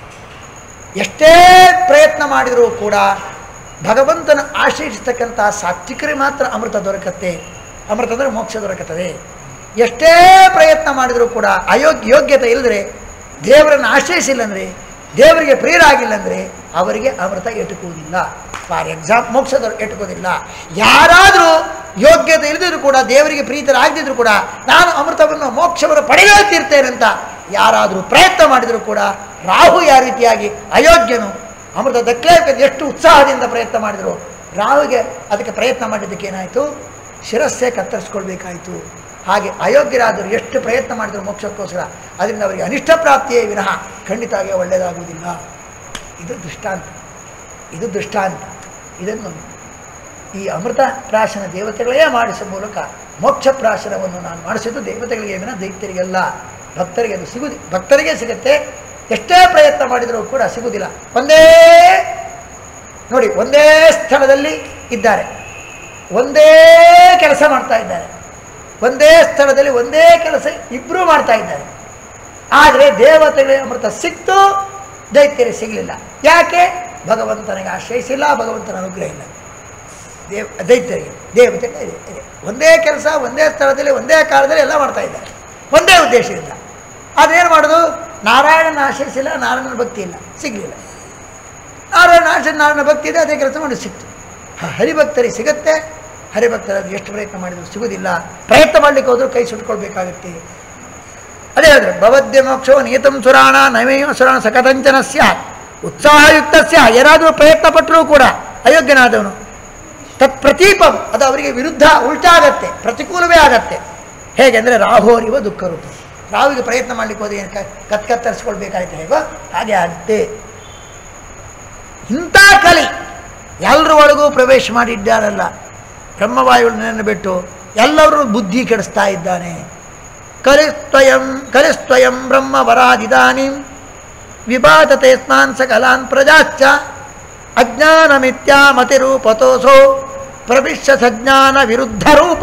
ಎಷ್ಟೇ ಪ್ರಯತ್ನ ಮಾಡಿದರೂ ಕೂಡ ಭಗವಂತನ ಆಶ್ರಯಿಸ್ತಕ್ಕಂಥ ಸಾತ್ವಿಕರಿಗೆ ಮಾತ್ರ ಅಮೃತ ದೊರಕತ್ತೆ ಅಮೃತ ಅಂದರೆ ಮೋಕ್ಷ ದೊರಕುತ್ತದೆ ಎಷ್ಟೇ ಪ್ರಯತ್ನ ಮಾಡಿದರೂ ಕೂಡ ಅಯೋಗ್ಯ ಯೋಗ್ಯತೆ ಇಲ್ಲದ್ರೆ ದೇವರನ್ನು ಆಶ್ರಯಿಸಿಲ್ಲ ಅಂದರೆ ದೇವರಿಗೆ ಪ್ರಿಯರಾಗಿಲ್ಲ ಅಂದರೆ ಅವರಿಗೆ ಅಮೃತ ಎಟುಕುವುದಿಲ್ಲ ಫಾರ್ ಎಕ್ಸಾಂಪಲ್ ಮೋಕ್ಷದವರು ಎಟುಕೋದಿಲ್ಲ ಯಾರಾದರೂ ಯೋಗ್ಯತೆ ಇಲ್ಲದಿದ್ರು ಕೂಡ ದೇವರಿಗೆ ಪ್ರೀತರಾಗದಿದ್ರು ಕೂಡ ನಾನು ಅಮೃತವನ್ನು ಮೋಕ್ಷವನ್ನು ಪಡೆಯುತ್ತಿರ್ತೇನೆ ಅಂತ ಯಾರಾದರೂ ಪ್ರಯತ್ನ ಮಾಡಿದರೂ ಕೂಡ ರಾಹು ಯಾವ ರೀತಿಯಾಗಿ ಅಯೋಗ್ಯನು ಅಮೃತ ದಕ್ಕಲೇಬೇಕಂತ ಎಷ್ಟು ಉತ್ಸಾಹದಿಂದ ಪ್ರಯತ್ನ ಮಾಡಿದರು ರಾಹುಗೆ ಅದಕ್ಕೆ ಪ್ರಯತ್ನ ಮಾಡಿದ್ದಕ್ಕೆ ಏನಾಯಿತು ಶಿರಸ್ಸೇ ಕತ್ತರಿಸ್ಕೊಳ್ಬೇಕಾಯಿತು ಹಾಗೆ ಅಯೋಗ್ಯರಾದರು ಎಷ್ಟು ಪ್ರಯತ್ನ ಮಾಡಿದರು ಮೋಕ್ಷಕ್ಕೋಸ್ಕರ ಅದರಿಂದ ಅವರಿಗೆ ಅನಿಷ್ಟ ಪ್ರಾಪ್ತಿಯೇ ವಿನಃ ಖಂಡಿತವಾಗಿ ಒಳ್ಳೆಯದಾಗುವುದಿಲ್ಲ ಇದು ದೃಷ್ಟಾಂತ ಇದು ದೃಷ್ಟಾಂತ ಇದನ್ನು ಈ ಅಮೃತ ಪ್ರಾಶನ ದೇವತೆಗಳೇ ಮಾಡಿಸುವ ಮೂಲಕ ಮೋಕ್ಷ ಪ್ರಾಶನವನ್ನು ನಾನು ಮಾಡಿಸಿದ್ದು ದೇವತೆಗಳಿಗೆ ವಿನ ದೈತ್ಯರಿಗೆಲ್ಲ ಭಕ್ತರಿಗೆ ಅದು ಸಿಗುದಿ ಭಕ್ತರಿಗೆ ಸಿಗುತ್ತೆ ಎಷ್ಟೇ ಪ್ರಯತ್ನ ಮಾಡಿದರೂ ಕೂಡ ಸಿಗುವುದಿಲ್ಲ ಒಂದೇ ನೋಡಿ ಒಂದೇ ಸ್ಥಳದಲ್ಲಿ ಇದ್ದಾರೆ ಒಂದೇ ಕೆಲಸ ಮಾಡ್ತಾ ಇದ್ದಾರೆ ಒಂದೇ ಸ್ಥಳದಲ್ಲಿ ಒಂದೇ ಕೆಲಸ ಇಬ್ಬರೂ ಮಾಡ್ತಾ ಇದ್ದಾರೆ ಆದರೆ ದೇವತೆಗಳಿಗೆ ಅಮೃತ ಸಿಕ್ತು ದೈತ್ಯರಿಗೆ ಸಿಗಲಿಲ್ಲ ಯಾಕೆ ಭಗವಂತನಿಗೆ ಆಶ್ರಯಿಸಿಲ್ಲ ಭಗವಂತನ ಅನುಗ್ರಹ ಇಲ್ಲ ದೇವ್ ದೈತ್ಯರಿಗೆ ದೇವತೆಗೆ ಇದೆ ಇದೆ ಒಂದೇ ಕೆಲಸ ಒಂದೇ ಸ್ಥಳದಲ್ಲಿ ಒಂದೇ ಕಾಲದಲ್ಲಿ ಎಲ್ಲ ಮಾಡ್ತಾ ಇದ್ದಾರೆ ಒಂದೇ ಉದ್ದೇಶದಿಂದ ಅದೇನು ಮಾಡೋದು ನಾರಾಯಣನ ಆಶ್ರಯಿಸಿಲ್ಲ ನಾರಾಯಣನ ಭಕ್ತಿ ಇಲ್ಲ ಸಿಗಲಿಲ್ಲ ನಾರಾಯಣ ಆಶ್ರಯ ನಾರಾಯಣ ಭಕ್ತಿ ಇದೆ ಅದೇ ಕೆಲಸ ಮಾಡಿ ಸಿಕ್ತು ಹ- ಹರಿಭಕ್ತರಿಗೆ ಸಿಗುತ್ತೆ ಹರಿಭಕ್ತರಾದ್ರು ಎಷ್ಟು ಪ್ರಯತ್ನ ಮಾಡಿದ್ರು ಸಿಗೋದಿಲ್ಲ ಪ್ರಯತ್ನ ಮಾಡಲಿಕ್ಕೆ ಹೋದರೂ ಕೈ ಸುಟ್ಕೊಳ್ಬೇಕಾಗತ್ತೆ ಅದೇ ಹೇಳಿದ್ರೆ ಭವದ್ಯ ಮೋಕ್ಷೋ ನಿಯತಂ ಸುರಾಣ ನೈವೇಯ ಸುರಾಣ ಸಕದಂಚನ ಸ್ಯಾತ್ ಉತ್ಸಾಹಯುಕ್ತ ಸ್ಯ ಯಾರಾದರೂ ಪ್ರಯತ್ನ ಪಟ್ಟರೂ ಕೂಡ ಅಯೋಗ್ಯನಾದವನು ತತ್ ಪ್ರತೀಪಂ ಅದು ಅವರಿಗೆ ವಿರುದ್ಧ ಉಲ್ಟಾ ಆಗತ್ತೆ ಪ್ರತಿಕೂಲವೇ ಆಗತ್ತೆ ಹೇಗೆಂದರೆ ರಾಹೋರಿವ ದುಃಖ ರೂಪ ರಾಹುವಿಗೆ ಪ್ರಯತ್ನ ಮಾಡಲಿಕ್ಕೆ ಹೋದ್ರೆ ಏನು ಕ- ಕತ್ ಕತ್ತರಿಸ್ಕೊಳ್ಬೇಕಾಯ್ತು ಹೇಗೋ ಹಾಗೆ ಆಗುತ್ತೆ ಇಂಥ ಕಲಿ ಎಲ್ಲರ ಒಳಗೂ ಪ್ರವೇಶ ಮಾಡಿದ್ದಾರಲ್ಲ ಬ್ರಹ್ಮವಾಯುಗಳನ್ನು ಬಿಟ್ಟು ಎಲ್ಲರೂ ಬುದ್ಧಿ ಕೆಡಿಸ್ತಾ ಇದ್ದಾನೆ ಕಲಿಸ್ತ್ವಯಂ ಕಲಿಸ್ತ್ವಯಂ ಬ್ರಹ್ಮ ವರಾದಿದಾನಿ ವಿಭಾತತೆ ಸ್ನಾನ್ ಸಕಲಾನ್ ಪ್ರಜಾಶ್ಚ ಅಜ್ಞಾನಮಿತ್ಯಾಮತಿರೂಪತೋಸೋ ಪ್ರವಿಶ್ಯ ಸಜ್ಞಾನ ವಿರುದ್ಧ ರೂಪ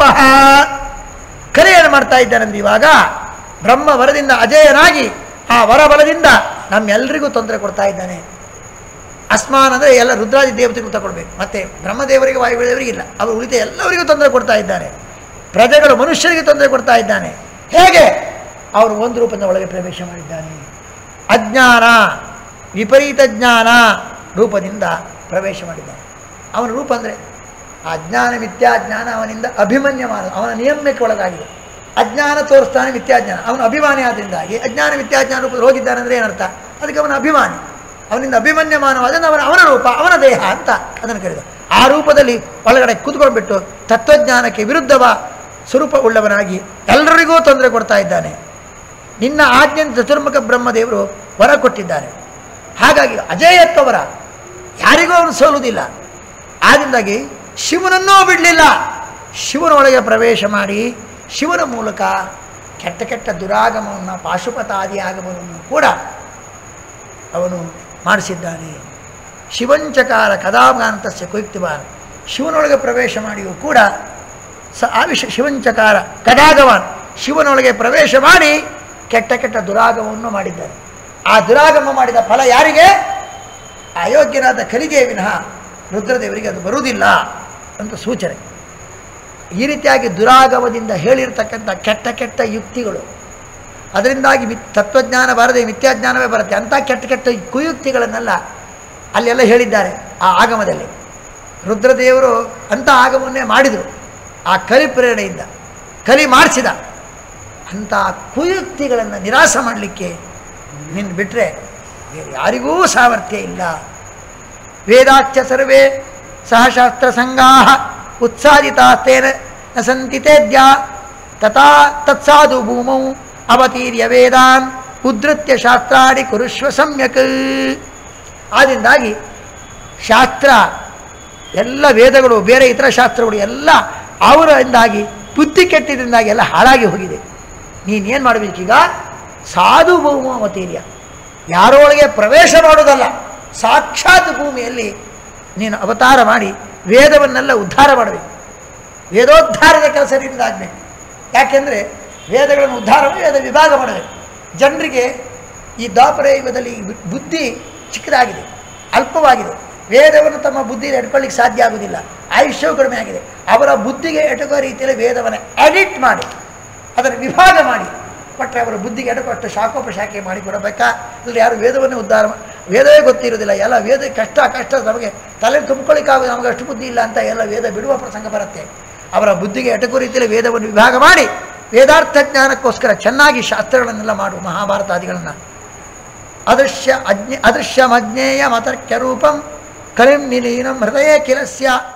ಕಲೆ ಏನು ಮಾಡ್ತಾ ಇದ್ದಾನಂದ್ರೆ ಇವಾಗ ಬ್ರಹ್ಮ ವರದಿಂದ ಅಜೇಯನಾಗಿ ಆ ವರಬಲದಿಂದ ನಮ್ಮೆಲ್ಲರಿಗೂ ತೊಂದರೆ ಕೊಡ್ತಾ ಇದ್ದಾನೆ ಅಸ್ಮಾನ್ ಅಂದರೆ ಎಲ್ಲ ರುದ್ರಾದಿ ದೇವತೆಗೂ ತಗೊಳ್ಬೇಕು ಮತ್ತೆ ಬ್ರಹ್ಮದೇವರಿಗೆ ವಾಯುದೇವರಿಗೆ ಇಲ್ಲ ಅವರು ಉಳಿದ ಎಲ್ಲರಿಗೂ ತೊಂದರೆ ಕೊಡ್ತಾ ಇದ್ದಾನೆ ಪ್ರಜೆಗಳು ಮನುಷ್ಯರಿಗೆ ತೊಂದರೆ ಕೊಡ್ತಾ ಇದ್ದಾನೆ ಹೇಗೆ ಅವರು ಒಂದು ರೂಪದ ಒಳಗೆ ಪ್ರವೇಶ ಮಾಡಿದ್ದಾನೆ ಅಜ್ಞಾನ ವಿಪರೀತ ಜ್ಞಾನ ರೂಪದಿಂದ ಪ್ರವೇಶ ಮಾಡಿದ್ದಾನೆ ಅವನ ರೂಪ ಅಂದರೆ ಆ ಅಜ್ಞಾನ ಮಿಥ್ಯಾಜ್ಞಾನ ಅವನಿಂದ ಅಭಿಮನ್ಯಮಾನ ಅವನ ನಿಯಮಕ್ಕೆ ಒಳಗಾಗಿದೆ ಅಜ್ಞಾನ ತೋರಿಸ್ತಾನೆ ಮಿಥ್ಯಾಜ್ಞಾನ ಅವನ ಅಭಿಮಾನಿ ಆದ್ದರಿಂದಾಗಿ ಅಜ್ಞಾನ ಮಿಥ್ಯಾಜ್ಞಾನ ರೂಪದಲ್ಲಿ ಹೋಗಿದ್ದಾನೆ ಅಂದರೆ ಏನರ್ಥ ಅದಕ್ಕೆ ಅವನ ಅಭಿಮಾನಿ ಅವನಿಂದ ಅಭಿಮನ್ಯಮಾನವಾದ ಅವನ ಅವನ ರೂಪ ಅವನ ದೇಹ ಅಂತ ಅದನ್ನು ಕರೆದು ಆ ರೂಪದಲ್ಲಿ ಒಳಗಡೆ ಕೂತ್ಕೊಂಡ್ಬಿಟ್ಟು ತತ್ವಜ್ಞಾನಕ್ಕೆ ವಿರುದ್ಧವ ಸ್ವರೂಪ ಉಳ್ಳವನಾಗಿ ಎಲ್ಲರಿಗೂ ತೊಂದರೆ ಕೊಡ್ತಾ ಇದ್ದಾನೆ ನಿನ್ನ ಆಜ್ಞೆ ಚತುರ್ಮುಖ ಬ್ರಹ್ಮದೇವರು ವರ ಕೊಟ್ಟಿದ್ದಾರೆ ಹಾಗಾಗಿ ಅಜೇಯತ್ವವರ ಯಾರಿಗೂ ಅವನು ಸೋಲುವುದಿಲ್ಲ ಆದ್ದರಿಂದಾಗಿ ಶಿವನನ್ನೂ ಬಿಡಲಿಲ್ಲ ಶಿವನೊಳಗೆ ಪ್ರವೇಶ ಮಾಡಿ ಶಿವನ ಮೂಲಕ ಕೆಟ್ಟ ಕೆಟ್ಟ ದುರಾಗಮವನ್ನು ಪಾಶುಪತಾದಿ ಆಗಮನವನ್ನು ಕೂಡ ಅವನು ಮಾಡಿಸಿದ್ದಾನೆ ಶಿವಂಚಕಾರ ಕದಾಗಾಂತಸ್ಯ ಕುಯುಕ್ತಿವಾನ್ ಶಿವನೊಳಗೆ ಪ್ರವೇಶ ಮಾಡಿಯೂ ಕೂಡ ಸ ಆವಿಷ ಶಿವಂಚಕಾರ ಕದಾಗವಾನ್ ಶಿವನೊಳಗೆ ಪ್ರವೇಶ ಮಾಡಿ ಕೆಟ್ಟ ಕೆಟ್ಟ ದುರಾಗಮವನ್ನು ಮಾಡಿದ್ದಾನೆ ಆ ದುರಾಗಮ ಮಾಡಿದ ಫಲ ಯಾರಿಗೆ ಅಯೋಗ್ಯನಾದ ಕಲಿಗೆ ವಿನಃ ರುದ್ರದೇವರಿಗೆ ಅದು ಬರುವುದಿಲ್ಲ ಅಂತ ಸೂಚನೆ ಈ ರೀತಿಯಾಗಿ ದುರಾಗಮದಿಂದ ಹೇಳಿರ್ತಕ್ಕಂಥ ಕೆಟ್ಟ ಕೆಟ್ಟ ಯುಕ್ತಿಗಳು ಅದರಿಂದಾಗಿ ಮಿ ತತ್ವಜ್ಞಾನ ಬಾರದೆ ಮಿಥ್ಯಾಜ್ಞಾನವೇ ಬರುತ್ತೆ ಅಂಥ ಕೆಟ್ಟ ಕೆಟ್ಟ ಕುಯುಕ್ತಿಗಳನ್ನೆಲ್ಲ ಅಲ್ಲೆಲ್ಲ ಹೇಳಿದ್ದಾರೆ ಆ ಆಗಮದಲ್ಲಿ ರುದ್ರದೇವರು ಅಂಥ ಆಗಮವನ್ನೇ ಮಾಡಿದರು ಆ ಕಲಿ ಪ್ರೇರಣೆಯಿಂದ ಕಲಿ ಮಾಡಿಸಿದ ಅಂಥ ಕುಯುಕ್ತಿಗಳನ್ನು ನಿರಾಸ ಮಾಡಲಿಕ್ಕೆ ನಿನ್ನ ಬಿಟ್ಟರೆ ಬೇರೆ ಯಾರಿಗೂ ಸಾಮರ್ಥ್ಯ ಇಲ್ಲ ವೇದಾಚ್ಯ ಸರ್ವೇ ಸಹಶಾಸ್ತ್ರ ಸಂಗಾ ಉತ್ಸಾದಿತಾಸ್ತೇನ ನ ಸಂತಿ ತೇದ್ಯ ತಥಾ ತತ್ಸಾಧು ಭೂಮೌ ಅವತೀರ್ಯ ವೇದಾನ್ ಉದ್ಧತ್ಯ ಶಾಸ್ತ್ರಾಣಿ ಕುರುಷ್ವ ಸಮ್ಯಕ್ ಆದ್ದರಿಂದಾಗಿ ಶಾಸ್ತ್ರ ಎಲ್ಲ ವೇದಗಳು ಬೇರೆ ಇತರ ಶಾಸ್ತ್ರಗಳು ಎಲ್ಲ ಅವರಿಂದಾಗಿ ಬುದ್ಧಿ ಕೆಟ್ಟಿದ್ರಿಂದಾಗಿ ಎಲ್ಲ ಹಾಳಾಗಿ ಹೋಗಿದೆ ನೀನೇನು ಮಾಡಬೇಕೀಗ ಸಾಧು ಭೌಮ ಅವತೀರ್ಯ ಯಾರೊಳಗೆ ಪ್ರವೇಶ ಮಾಡೋದಲ್ಲ ಸಾಕ್ಷಾತ್ ಭೂಮಿಯಲ್ಲಿ ನೀನು ಅವತಾರ ಮಾಡಿ ವೇದವನ್ನೆಲ್ಲ ಉದ್ಧಾರ ಮಾಡಬೇಕು ವೇದೋದ್ಧಾರದ ಕೆಲಸ ನಿಂದ ಆಗಬೇಕು ಯಾಕೆಂದರೆ ವೇದಗಳನ್ನು ಉದ್ಧಾರ ಮಾಡಿ ವೇದ ವಿಭಾಗ ಮಾಡಬೇಕು ಜನರಿಗೆ ಈ ದ್ವಾಪರ ಯುಗದಲ್ಲಿ ಬುದ್ಧಿ ಚಿಕ್ಕದಾಗಿದೆ ಅಲ್ಪವಾಗಿದೆ ವೇದವನ್ನು ತಮ್ಮ ಬುದ್ಧಿಯಲ್ಲಿ ಎಟ್ಕೊಳ್ಳಿಕ್ಕೆ ಸಾಧ್ಯ ಆಗುವುದಿಲ್ಲ ಆಯುಷ್ಯವು ಕಡಿಮೆ ಆಗಿದೆ ಅವರ ಬುದ್ಧಿಗೆ ಎಟಕೋ ರೀತಿಯಲ್ಲಿ ವೇದವನ್ನು ಎಡಿಟ್ ಮಾಡಿ ಅದನ್ನು ವಿಭಾಗ ಮಾಡಿ ಕೊಟ್ಟರೆ ಅವರ ಬುದ್ಧಿಗೆ ಎಟಕೊಟ್ಟು ಶಾಖೋಪಶಾಖೆ ಮಾಡಿಕೊಡಬೇಕಾ ಇಲ್ಲ ಯಾರು ವೇದವನ್ನೇ ಉದ್ಧಾರ ಮಾ- ವೇದವೇ ಗೊತ್ತಿರೋದಿಲ್ಲ ಎಲ್ಲ ವೇದ ಕಷ್ಟ ಕಷ್ಟ ನಮಗೆ ತಲೆ ತುಂಬ್ಕೊಳ್ಳಿಕ್ಕಾಗ ನಮಗೆ ಅಷ್ಟು ಬುದ್ಧಿ ಇಲ್ಲ ಅಂತ ಎಲ್ಲ ವೇದ ಬಿಡುವ ಪ್ರಸಂಗ ಬರುತ್ತೆ ಅವರ ಬುದ್ಧಿಗೆ ಎಟಕು ರೀತಿಯಲ್ಲಿ ವೇದವನ್ನು ವಿಭಾಗ ಮಾಡಿ ವೇದಾರ್ಥ ಜ್ಞಾನಕ್ಕೋಸ್ಕರ ಚೆನ್ನಾಗಿ ಶಾಸ್ತ್ರಗಳನ್ನೆಲ್ಲ ಮಾಡು ಮಹಾಭಾರತಾದಿಗಳನ್ನು ಅದೃಶ್ಯ ಅಜ್ಞೆ ಅದೃಶ್ಯಮಜ್ಞೇಯ ಮತರ್ಕ್ಯ ರೂಪಂ ಕಲಿಂ ನಿಲೀನಂ ಹೃದಯ ಕಿಲಸ್ಯ